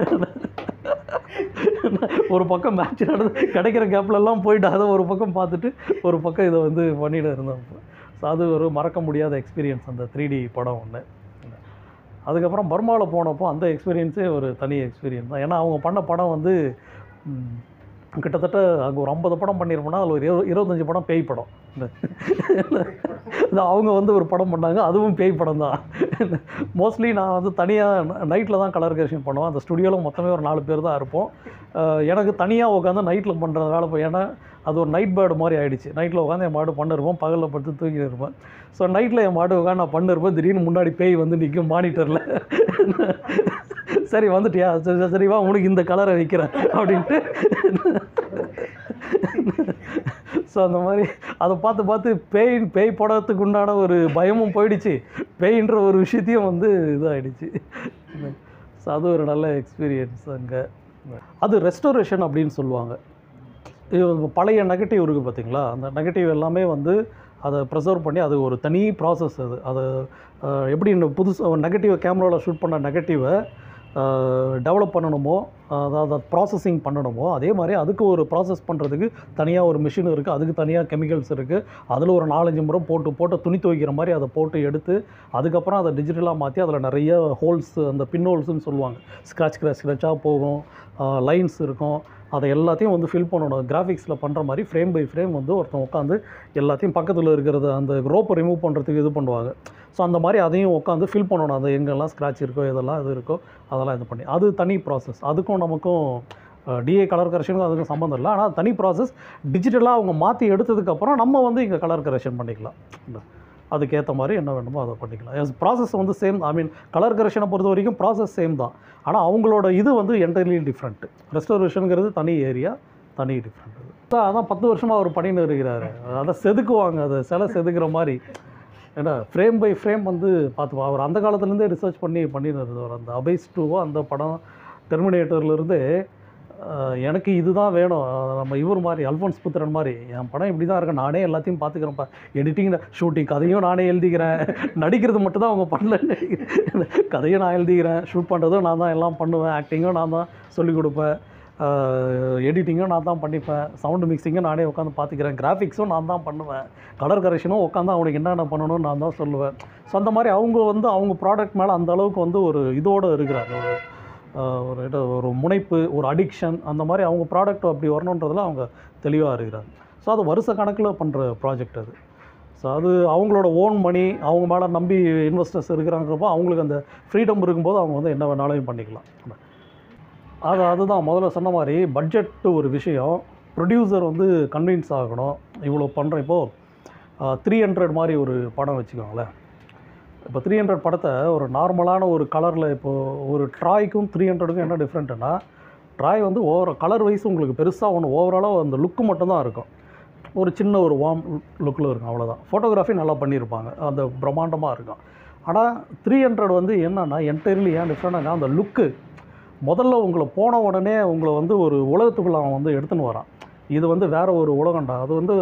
ஒரு பக்கம் மேட்ச் நடந்து கிடைக்கிற கேப்லலாம் போயிட்டு அதை ஒரு பக்கம் பார்த்துட்டு ஒரு பக்கம் இதை வந்து பண்ணிட்டு இருந்தோம் ஸோ அது ஒரு மறக்க முடியாத எக்ஸ்பீரியன்ஸ் அந்த த்ரீ டி படம் ஒன்று அதுக்கப்புறம் பர்மாவில் போனப்போ அந்த எக்ஸ்பீரியன்ஸே ஒரு தனி எக்ஸ்பீரியன்ஸ் தான் ஏன்னா அவங்க பண்ண படம் வந்து ம், கிட்டத்தட்ட அங்கே ஒரு ஐம்பது படம் பண்ணியிருப்போம்னா அதில் ஒரு இரு இருபத்தஞ்சி படம் பேய் படம் இந்த இந்த அவங்க வந்து ஒரு படம் பண்ணாங்க அதுவும் பேய் படம் தான் மோஸ்ட்லி நான் வந்து தனியாக நைட்டில் தான் கலர் கரெக்ஷன் பண்ணுவேன் அந்த ஸ்டுடியோவில் மொத்தமே ஒரு நாலு பேர் தான் இருப்போம் அஹ் எனக்கு தனியாக உட்காந்து நைட்டில் பண்ணுற வேலை போய் ஏன்னா அது ஒரு நைட் பேர்டு மாதிரி ஆயிடுச்சு நைட்டில் உட்காந்து என் மாடு பண்ணிருப்போம் பகலில் படுத்து தூங்கி இருப்பேன் ஸோ நைட்டில் என் மாடு உட்காந்து நான் பண்ணிருப்பேன் திடீர்னு முன்னாடி பேய் வந்து நிற்கும் மானிட்டரில் சரி வந்துட்டியா சரி சரி, சரி வா உனக்கு இந்த கலரை வைக்கிறேன் அப்படின்ட்டு ஸோ அந்த மாதிரி அதை பார்த்து பார்த்து பேய் பேய் படத்துக்கு உண்டான ஒரு பயமும் போயிடுச்சு பேயின்ற ஒரு விஷயத்தையும் வந்து இதாகிடுச்சு ஸோ அது ஒரு நல்ல எக்ஸ்பீரியன்ஸ் அங்கே அது ரெஸ்டோரேஷன் அப்படின்னு சொல்லுவாங்க இது பழைய நெகட்டிவ் இருக்குது பார்த்தீங்களா அந்த நெகட்டிவ் எல்லாமே வந்து அதை ப்ரிசர்வ் பண்ணி அது ஒரு தனி ப்ராசஸ் அது அது அஹ், எப்படி இந்த புதுசு நெகட்டிவ் கேமராவில் ஷூட் பண்ண நெகட்டிவை டெவலப் பண்ணணுமோ அதாவது ப்ராசஸிங் பண்ணணுமோ அதே மாதிரி அதுக்கு ஒரு ப்ராசஸ் பண்ணுறதுக்கு தனியாக ஒரு மிஷின் இருக்குது அதுக்கு தனியாக கெமிக்கல்ஸ் இருக்குது அதில் ஒரு நாலஞ்சு முறை போட்டு போட்டு துணி துவைக்கிற மாதிரி அதை போட்டு எடுத்து அதுக்கப்புறம் அதை டிஜிட்டலாக மாற்றி அதில் நிறைய ஹோல்ஸ் அந்த பின் ஹோல்ஸ்னு சொல்லுவாங்க ஸ்க்ராட்ச் ஸ்க்ராட்ச் ஸ்க்ராட்சாக போகும் லைன்ஸ் இருக்கும் அதை எல்லாத்தையும் வந்து ஃபில் பண்ணணும் கிராஃபிக்ஸில் பண்ணுற மாதிரி ஃப்ரேம் பை ஃப்ரேம் வந்து ஒருத்தன் உட்காந்து எல்லாத்தையும் பக்கத்தில் இருக்கிறத அந்த ரோப்பை ரிமூவ் பண்ணுறதுக்கு இது பண்ணுவாங்க ஸோ அந்த மாதிரி அதையும் உட்காந்து ஃபில் பண்ணணும் அந்த எங்கெல்லாம் ஸ்க்ராட்ச் இருக்கோ இதெல்லாம் இது இருக்கோ அதெல்லாம் இது பண்ணி அது தனி ப்ராசஸ் அதுக்கும் நமக்கும் டிஏ கலர் கரெக்ஷனுக்கும் அதுக்கும் சம்மந்தம் இல்லை ஆனால் தனி ப்ராசஸ் டிஜிட்டலாக அவங்க மாற்றி எடுத்ததுக்கப்புறம் நம்ம வந்து இங்கே கலர் கரெக்ஷன் பண்ணிக்கலாம் அதுக்கேற்ற மாதிரி என்ன வேணுமோ அதை பண்ணிக்கலாம் ப்ராசஸ் வந்து சேம் ஐ மீன் கலர் கரெக்ஷனை பொறுத்த வரைக்கும் ப்ராசஸ் சேம் தான் ஆனால் அவங்களோட இது வந்து என்டையர்லி டிஃப்ரெண்ட்டு ரெஸ்டோரேஷனுங்கிறது தனி ஏரியா தனி டிஃப்ரெண்ட் அதான் அதான் பத்து வருஷமாக அவர் பண்ணின்னு இருக்கிறாரு அதை செதுக்குவாங்க அதை சிலை செதுக்குற மாதிரி ஏன்னா ஃப்ரேம் பை ஃப்ரேம் வந்து பார்த்துப்பா அவர் அந்த காலத்துலேருந்தே ரிசர்ச் பண்ணி பண்ணின்னு இருந்தவர் அந்த அபைஸ் டூவோ அந்த படம் டெர்மினேட்டர்லேருந்து எனக்கு இதுதான் வேணும் அஹ் நம்ம இவர் மாதிரி அல்ஃபோன்ஸ் புத்திரன் மாதிரி என் படம் இப்படி தான் இருக்கு நானே எல்லாத்தையும் பார்த்துக்கிறேன்ப்பா எடிட்டிங் ஷூட்டிங் கதையும் நானே எழுதிக்கிறேன் நடிக்கிறது மட்டும் தான் அவங்க பண்ணலன்னு கதையும் நான் எழுதிக்கிறேன் ஷூட் பண்ணுறதும் நான் தான் எல்லாம் பண்ணுவேன் ஆக்டிங்கும் நான் தான் சொல்லிக் கொடுப்பேன் எடிட்டிங்கும் நான் தான் பண்ணிப்பேன் சவுண்டு மிக்சிங்கும் நானே உட்காந்து பார்த்துக்கிறேன் கிராஃபிக்ஸும் நான் தான் பண்ணுவேன் கலர் கரெக்ஷனும் உட்காந்து அவனுக்கு என்னென்ன பண்ணணும்னு நான் தான் சொல்லுவேன் ஸோ அந்த மாதிரி அவங்க வந்து அவங்க ப்ராடக்ட் மேலே அந்த அளவுக்கு வந்து ஒரு இதோடு இருக்கிறாங்க ஒரு ஆஹ், ஒரு இது ஒரு முனைப்பு ஒரு அடிக்ஷன் அந்த மாதிரி அவங்க ப்ராடக்ட் அப்படி வரணுன்றதுல அவங்க தெளிவாக இருக்கிறாங்க ஸோ அது வருஷ கணக்கில் பண்ணுற ப்ராஜெக்ட் அது ஸோ அது அவங்களோட ஓன் மணி அவங்க மேலே நம்பி இன்வெஸ்டர்ஸ் இருக்கிறாங்கிறப்போ அவங்களுக்கு அந்த ஃப்ரீடம் இருக்கும்போது அவங்க வந்து என்ன வேணாலும் பண்ணிக்கலாம் அது அதுதான் முதல்ல சொன்ன மாதிரி பட்ஜெட் ஒரு விஷயம் ப்ரொடியூசர் வந்து கன்வின்ஸ் ஆகணும் இவ்வளோ பண்ணுறேன் இப்போது த்ரீ ஹண்ட்ரட் மாதிரி ஒரு படம் வச்சுக்கோங்களேன் இப்போ த்ரீ ஹண்ட்ரட் படத்தை ஒரு நார்மலான ஒரு கலரில் இப்போது ஒரு ட்ராய்க்கும் த்ரீ ஹண்ட்ரடுக்கும் என்ன டிஃப்ரெண்ட்டுன்னா ட்ராய் வந்து ஓவர் கலர் வைஸ் உங்களுக்கு பெருசாக ஒன்று ஓவராலாக அந்த லுக்கு மட்டும்தான் இருக்கும் ஒரு சின்ன ஒரு வார்ம் லுக்கில் இருக்கும் அவ்வளோதான் ஃபோட்டோகிராஃபி நல்லா பண்ணியிருப்பாங்க அந்த பிரம்மாண்டமாக இருக்கும் ஆனால் த்ரீ ஹண்ட்ரட் வந்து என்னென்னா என்டையர்லி ஏன் டிஃப்ரெண்டாக அந்த லுக்கு முதல்ல உங்களை போன உடனே உங்களை வந்து ஒரு உலகத்துக்குள்ள அவன் வந்து எடுத்துன்னு வரான் இது வந்து வேற ஒரு உலகம்டா அது வந்து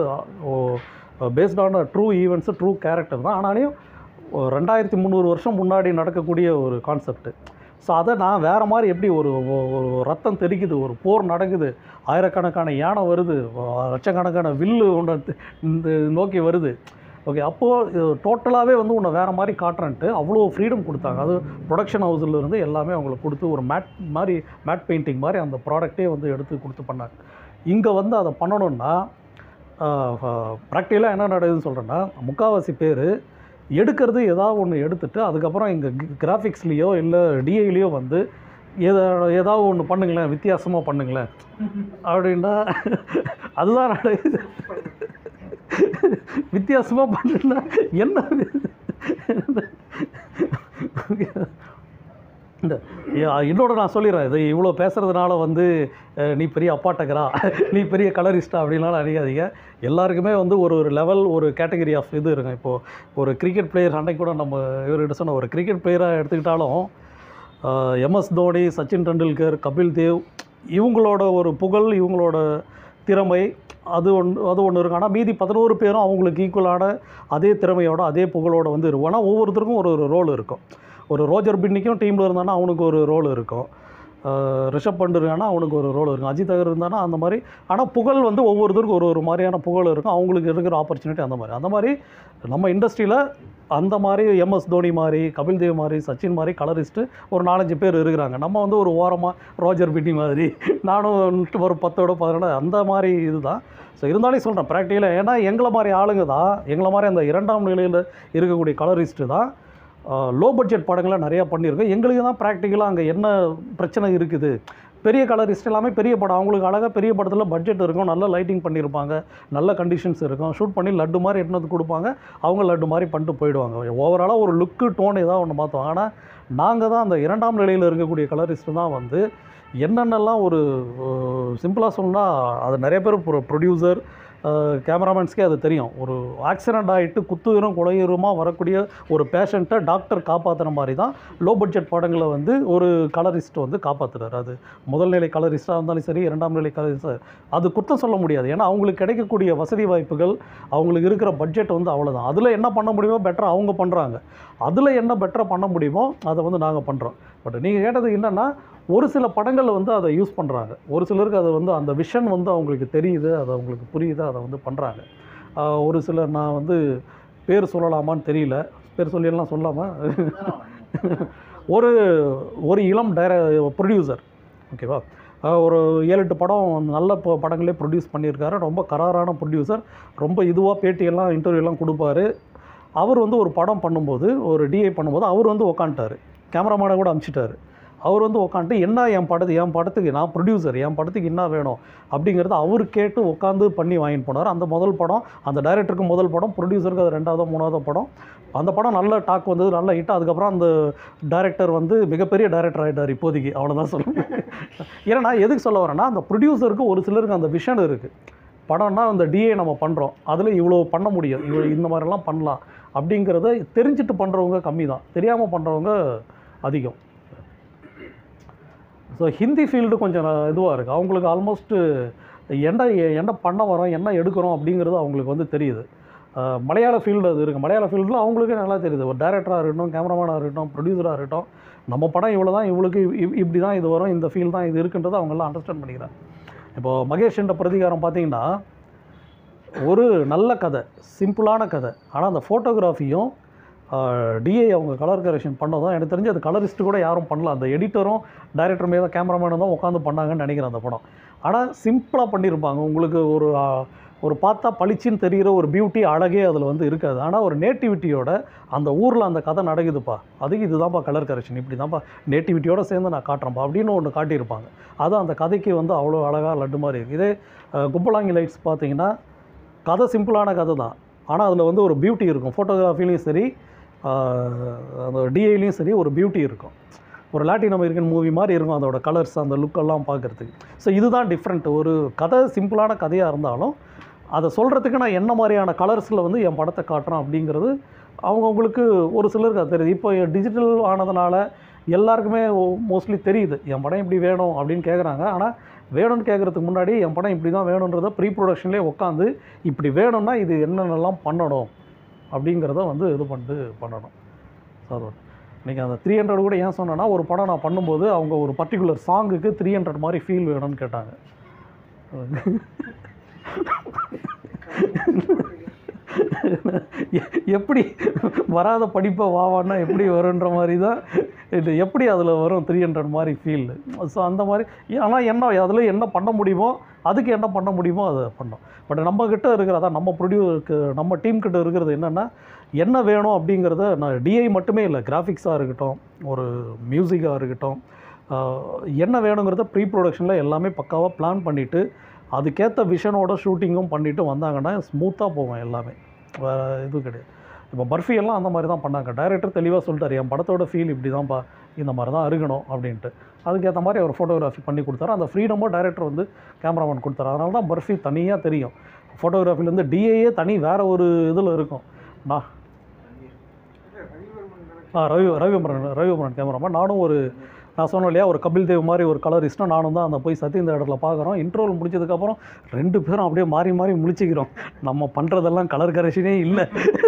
பேஸ்டான ட்ரூ ஈவெண்ட்ஸு ட்ரூ கேரக்டர் தான் ஆனாலையும் ஒரு ரெண்டாயிரத்தி முந்நூறு வருஷம் முன்னாடி நடக்கக்கூடிய ஒரு கான்செப்ட் ஸோ அதை நான் வேறு மாதிரி எப்படி ஒரு ஒ- ஒரு ரத்தம் தெறிக்குது ஒரு போர் நடக்குது ஆயிரக்கணக்கான யானை வருது வ- லட்சக்கணக்கான வில்லு உன்னை தி- இந்த நோக்கி வருது ஓகே அப்போது டோட்டலாகவே வந்து உன்னை வேறு மாதிரி காட்டுறேன்ட்டு அவ்வளோ ஃப்ரீடம் கொடுத்தாங்க அது ப்ரொடக்ஷன் ஹவுஸில் இருந்து எல்லாமே அவங்களுக்கு கொடுத்து ஒரு மேட் மாதிரி மேட் பெயிண்டிங் மாதிரி அந்த ப்ராடக்ட்டே வந்து எடுத்து கொடுத்து பண்ணாங்க இங்கே வந்து அதை பண்ணணும்னா ப்ராக்டிக்கலாக என்ன நடக்குதுன்னு சொல்கிறேன்னா முக்கால்வாசி பேர் எடுக்கிறது ஏதாவது ஒன்று எடுத்துட்டு அதுக்கப்புறம் இங்கே கிராஃபிக்ஸ்லேயோ இல்லை டிஐலேயோ வந்து எதா ஏதாவது ஒன்று பண்ணுங்களேன் வித்தியாசமாக பண்ணுங்களேன் அப்படின்னா அதுதான் நடக்குது வித்தியாசமாக பண்ணுன்னா என்ன இந்த யா- இன்னொரு நான் சொல்லிடுறேன் இது இவ்வளோ பேசுகிறதுனால வந்து அஹ், நீ பெரிய அப்பாட்டக்கரா நீ பெரிய கலரிஸ்டா அப்படின்லாம் நினைக்காதீங்க எல்லாருக்குமே வந்து ஒரு ஒரு லெவல் ஒரு கேட்டகரி ஆஃப் இது இருக்கும் இப்போது ஒரு கிரிக்கெட் பிளேயர் அன்னைக்கு கூட நம்ம இவர்கிட்ட சொன்ன ஒரு கிரிக்கெட் பிளேயராக எடுத்துக்கிட்டாலும் எம்எஸ் தோனி சச்சின் டெண்டுல்கர் கபில் தேவ் இவங்களோட ஒரு புகழ் இவங்களோட திறமை அது ஒன்று அது ஒன்று இருக்கும் ஆனால் மீதி பதினோரு பேரும் அவங்களுக்கு ஈக்குவலான அதே திறமையோட அதே புகழோட வந்து இருக்கும் ஆனால் ஒவ்வொருத்தருக்கும் ஒரு ஒரு ரோல் இருக்கும் ஒரு ரோஜர் பின்னிக்கும் டீமில் இருந்தானா அவனுக்கு ஒரு ரோல் இருக்கும் ஆஹ் ரிஷப் பண்ட் இருக்கானா அவனுக்கு ஒரு ரோல் இருக்கும் அஜித் அகர் இருந்தானா அந்த மாதிரி ஆனால் புகழ் வந்து ஒவ்வொருத்தருக்கும் ஒரு ஒரு மாதிரியான புகழ் இருக்கும் அவங்களுக்கு இருக்கிற ஆப்பர்ச்சுனிட்டி அந்த மாதிரி அந்த மாதிரி நம்ம இண்டஸ்ட்ரியில் அந்த மாதிரி எம்எஸ் தோனி மாதிரி கபில் தேவ் மாதிரி சச்சின் மாதிரி கலரிஸ்ட்டு ஒரு நாலஞ்சு பேர் இருக்கிறாங்க நம்ம வந்து ஒரு ஓரமாக ரோஜர் பின்னி மாதிரி நானும் ஒரு பத்தோட பதினோட அந்த மாதிரி இதுதான் ஸோ இருந்தாலும் சொல்கிறேன் ப்ராக்டிக்கலாக ஏன்னா எங்களை மாதிரி ஆளுங்க தான் எங்களை மாதிரி அந்த இரண்டாம் நிலையில் இருக்கக்கூடிய கலரிஸ்ட்டு தான் லோ பட்ஜெட் படங்களை நிறையா பண்ணியிருக்கோம் எங்களுக்கு தான் ப்ராக்டிக்கலாக அங்கே என்ன பிரச்சனை இருக்குது பெரிய கலரிஸ்ட் எல்லாமே பெரிய படம் அவங்களுக்கு அழகாக பெரிய படத்தில் பட்ஜெட் இருக்கும் நல்ல லைட்டிங் பண்ணியிருப்பாங்க நல்ல கண்டிஷன்ஸ் இருக்கும் ஷூட் பண்ணி லட்டு மாதிரி எடுத்து வந்து கொடுப்பாங்க அவங்க லட்டு மாதிரி பண்ணிட்டு போயிடுவாங்க ஓவராலாக ஒரு லுக்கு டோன் ஏதாவது ஒன்று மாற்றுவோம் ஆனால் நாங்கள் தான் அந்த இரண்டாம் நிலையில் இருக்கக்கூடிய கலரிஸ்ட் தான் வந்து என்னென்னலாம் ஒரு சிம்பிளாக சொன்னால் அது நிறைய பேர் ப்ரொடியூசர் கேமராமேன்ஸ்க்கே அது தெரியும் ஒரு ஆக்சிடெண்ட் ஆகிட்டு குத்துயிரும் குலையுரமாக வரக்கூடிய ஒரு பேஷண்ட்டை டாக்டர் காப்பாற்றுற மாதிரி தான் லோ பட்ஜெட் படங்களை வந்து ஒரு கலரிஸ்ட் வந்து காப்பாற்றுறாரு அது முதல் நிலை கலரிஸ்ட்டாக இருந்தாலும் சரி இரண்டாம் நிலை கலரிஸ்ட் அது குத்தம் சொல்ல முடியாது ஏன்னா அவங்களுக்கு கிடைக்கக்கூடிய வசதி வாய்ப்புகள் அவங்களுக்கு இருக்கிற பட்ஜெட் வந்து அவ்வளோதான் அதில் என்ன பண்ண முடியுமோ பெட்டராக அவங்க பண்ணுறாங்க அதில் என்ன பெட்டராக பண்ண முடியுமோ அதை வந்து நாங்கள் பண்ணுறோம் பட் நீங்கள் கேட்டது என்னென்னா ஒரு சில படங்களில் வந்து அதை யூஸ் பண்ணுறாங்க ஒரு சிலருக்கு அது வந்து அந்த விஷன் வந்து அவங்களுக்கு தெரியுது அது அவங்களுக்கு புரியுது அதை வந்து பண்ணுறாங்க ஒரு சிலர் நான் வந்து பேர் சொல்லலாமான்னு தெரியல பேர் சொல்லியெல்லாம் சொல்லாமல் ஒரு ஒரு இளம் டைர ப்ரொடியூசர் ஓகேவா ஆஹ் ஒரு ஏழு எட்டு படம் நல்ல ப- படங்களே ப்ரொடியூஸ் பண்ணியிருக்காரு ரொம்ப கராரான ப்ரொடியூசர் ரொம்ப இதுவாக பேட்டியெல்லாம் இன்டர்வியூலாம் கொடுப்பாரு அவர் வந்து ஒரு படம் பண்ணும்போது ஒரு டிஐ பண்ணும்போது அவர் வந்து உக்காந்துட்டார் கேமராமேனை கூட அமுச்சிட்டாரு அவர் வந்து உட்காந்துட்டு என்ன என் படத்து என் படத்துக்கு நான் ப்ரொடியூசர் என் படத்துக்கு என்ன வேணும் அப்படிங்கிறத அவர் கேட்டு உட்காந்து பண்ணி வாங்கிட்டு போனார் அந்த முதல் படம் அந்த டைரக்டருக்கு முதல் படம் ப்ரொடியூசருக்கு அது ரெண்டாவது மூணாவது படம் அந்த படம் நல்ல டாக் வந்தது நல்ல ஹிட் அதுக்கப்புறம் அந்த டைரக்டர் வந்து மிகப்பெரிய டைரக்டர் ஆகிட்டார் இப்போதைக்கு அவ்வளோதான் சொல்லுவேன் ஏன்னா நான் எதுக்கு சொல்ல வரேன்னா அந்த ப்ரொடியூசருக்கு ஒரு சிலருக்கு அந்த விஷன் இருக்குது படம்னா அந்த டிஏ நம்ம பண்ணுறோம் அதில் இவ்வளோ பண்ண முடியும் இவ்வளோ இந்த மாதிரிலாம் பண்ணலாம் அப்படிங்கிறத தெரிஞ்சுட்டு பண்ணுறவங்க கம்மி தான் தெரியாமல் பண்ணுறவங்க அதிகம் ஸோ ஹிந்தி ஃபீல்டு கொஞ்சம் இதுவாக இருக்குது அவங்களுக்கு ஆல்மோஸ்ட்டு என்ன என்ன பண்ண வரோம் என்ன எடுக்கிறோம் அப்படிங்கிறது அவங்களுக்கு வந்து தெரியுது அஹ் மலையாள ஃபீல்டு அது இருக்குது மலையாள ஃபீல்டில் அவங்களுக்கே நல்லா தெரியுது ஒரு டேரக்டராக இருக்கட்டும் கேமராமேனாக இருக்கட்டும் ப்ரொடியூசராக இருக்கட்டும் நம்ம படம் இவ்வளோ தான் இவளுக்கு இப்- இப்படி தான் இது வரும் இந்த ஃபீல் தான் இது இருக்குன்றதை அவங்கெல்லாம் அண்டர்ஸ்டாண்ட் பண்ணிக்கிறாங்க இப்போது மகேஷ் என்ற பிரதிகாரம் பார்த்தீங்கன்னா ஒரு நல்ல கதை சிம்பிளான கதை ஆனால் அந்த ஃபோட்டோகிராஃபியும் டிஏ அவங்க கலர் கரெக்ஷன் பண்ணதும் எனக்கு தெரிஞ்சு அது கலரிஸ்ட் கூட யாரும் பண்ணல அந்த எடிட்டரும் டைரக்டர் மீது கேமராமேனும் தான் உட்காந்து பண்ணாங்கன்னு நினைக்கிறேன் அந்த படம் ஆனால் சிம்பிளாக பண்ணியிருப்பாங்க உங்களுக்கு ஒரு ஆ, ஒரு பார்த்தா பளிச்சுன்னு தெரிகிற ஒரு பியூட்டி அழகே அதில் வந்து இருக்காது ஆனால் ஒரு நேட்டிவிட்டியோட அந்த ஊரில் அந்த கதை நடக்குதுப்பா அதுக்கு இதுதான்ப்பா கலர் கரெக்ஷன் இப்படி தான்ப்பா நேட்டிவிட்டியோட சேர்ந்து நான் காட்டுறேன்ப்பா அப்படின்னு ஒன்று காட்டியிருப்பாங்க அது அந்த கதைக்கு வந்து அவ்வளோ அழகாக லட்டு மாதிரி இருக்குது இதே அஹ், கும்பலாங்கி லைட்ஸ் பார்த்தீங்கன்னா கதை சிம்பிளான கதை தான் ஆனால் அதில் வந்து ஒரு பியூட்டி இருக்கும் ஃபோட்டோகிராஃபிலையும் சரி ஆஹ், அந்த டிஐலையும் சரி ஒரு பியூட்டி இருக்கும் ஒரு லாட்டின் அமெரிக்கன் மூவி மாதிரி இருக்கும் அதோட கலர்ஸ் அந்த லுக்கெல்லாம் பார்க்குறதுக்கு ஸோ இதுதான் டிஃப்ரெண்ட் ஒரு கதை சிம்பிளான கதையாக இருந்தாலும் அதை சொல்கிறதுக்கு நான் என்ன மாதிரியான கலர்ஸில் வந்து என் படத்தை காட்டுறேன் அப்படிங்கிறது அவங்கவுங்களுக்கு ஒரு சிலருக்கு அது தெரியுது இப்போ டிஜிட்டல் ஆனதுனால எல்லாருக்குமே மோஸ்ட்லி தெரியுது என் படம் இப்படி வேணும் அப்படின்னு கேட்குறாங்க ஆனால் வேணும்னு கேட்குறதுக்கு முன்னாடி என் படம் இப்படி தான் வேணுன்றதை ப்ரீ ப்ரொடக்ஷன்லேயே உட்காந்து இப்படி வேணும்னா இது என்னென்னலாம் பண்ணணும் அப்படிங்கிறத வந்து இது பண்ணிட்டு பண்ணணும் ஸோ அது இன்றைக்கி அந்த த்ரீ ஹண்ட்ரட் கூட ஏன் சொன்னேன்னா ஒரு படம் நான் பண்ணும்போது அவங்க ஒரு பர்டிகுலர் சாங்குக்கு த்ரீ ஹண்ட்ரட் மாதிரி ஃபீல் வேணும்னு கேட்டாங்க எ- எப்படி வராத படிப்பை வாவான்னா எப்படி வருன்ற மாதிரி தான் இது எப்படி அதில் வரும் த்ரீ ஹண்ட்ரட் மாதிரி ஃபீல் ஸோ அந்த மாதிரி ஆனால் என்ன அதில் என்ன பண்ண முடியுமோ அதுக்கு என்ன பண்ண முடியுமோ அதை பண்ணோம் பட் நம்ம கிட்ட இருக்கிறதா நம்ம ப்ரொடியூசருக்கு நம்ம டீம் கிட்ட இருக்கிறது என்னென்னா என்ன வேணும் அப்படிங்கிறத நான் டிஐ மட்டுமே இல்லை கிராஃபிக்ஸாக இருக்கட்டும் ஒரு மியூசிக்காக இருக்கட்டும் ஆஹ், என்ன வேணுங்கிறத ப்ரீ ப்ரொடக்ஷனில் எல்லாமே பக்காவாக பிளான் பண்ணிவிட்டு அதுக்கேற்ற விஷனோட ஷூட்டிங்கும் பண்ணிவிட்டு வந்தாங்கன்னா ஸ்மூத்தாக போகும் எல்லாமே வேறு இது கிடையாது இப்போ பர்ஃபி எல்லாம் அந்த மாதிரி தான் பண்ணாங்க டைரக்டர் தெளிவாக சொல்லிட்டாரு என் படத்தோட ஃபீல் இப்படி தான்ப்பா இந்த மாதிரி தான் இருக்கணும் அப்படின்ட்டு அதுக்கேற்ற மாதிரி அவர் ஃபோட்டோகிராஃபி பண்ணி கொடுத்தாரு அந்த ஃப்ரீடமும் டைரக்டர் வந்து கேமராமேன் கொடுத்தாரு அதனால தான் பர்ஃபி தனியாக தெரியும் ஃபோட்டோகிராஃபிலேருந்து டிஏயே தனி வேறு ஒரு இதில் இருக்கும் நான் இல்ல, ரவிவர்மன் நினைச்சு ஆ ரவி ரவிவர்மன் ரவிவர்மன் கேமராமேன் நானும் ஒரு நான் சொன்னேன் இல்லையா ஒரு கபில் தேவ் மாதிரி ஒரு கலரிஸ்ட்டும் நானும் தான் அந்த போய் சத்தி இந்த இடத்துல பார்க்குறோம் இன்ட்ரோல் முடிச்சதுக்கப்புறம் ரெண்டு பேரும் அப்படியே மாறி மாறி முழிச்சிக்கிறோம் நம்ம பண்ணுறதெல்லாம் கலர் கரெக்ஷனே இல்லை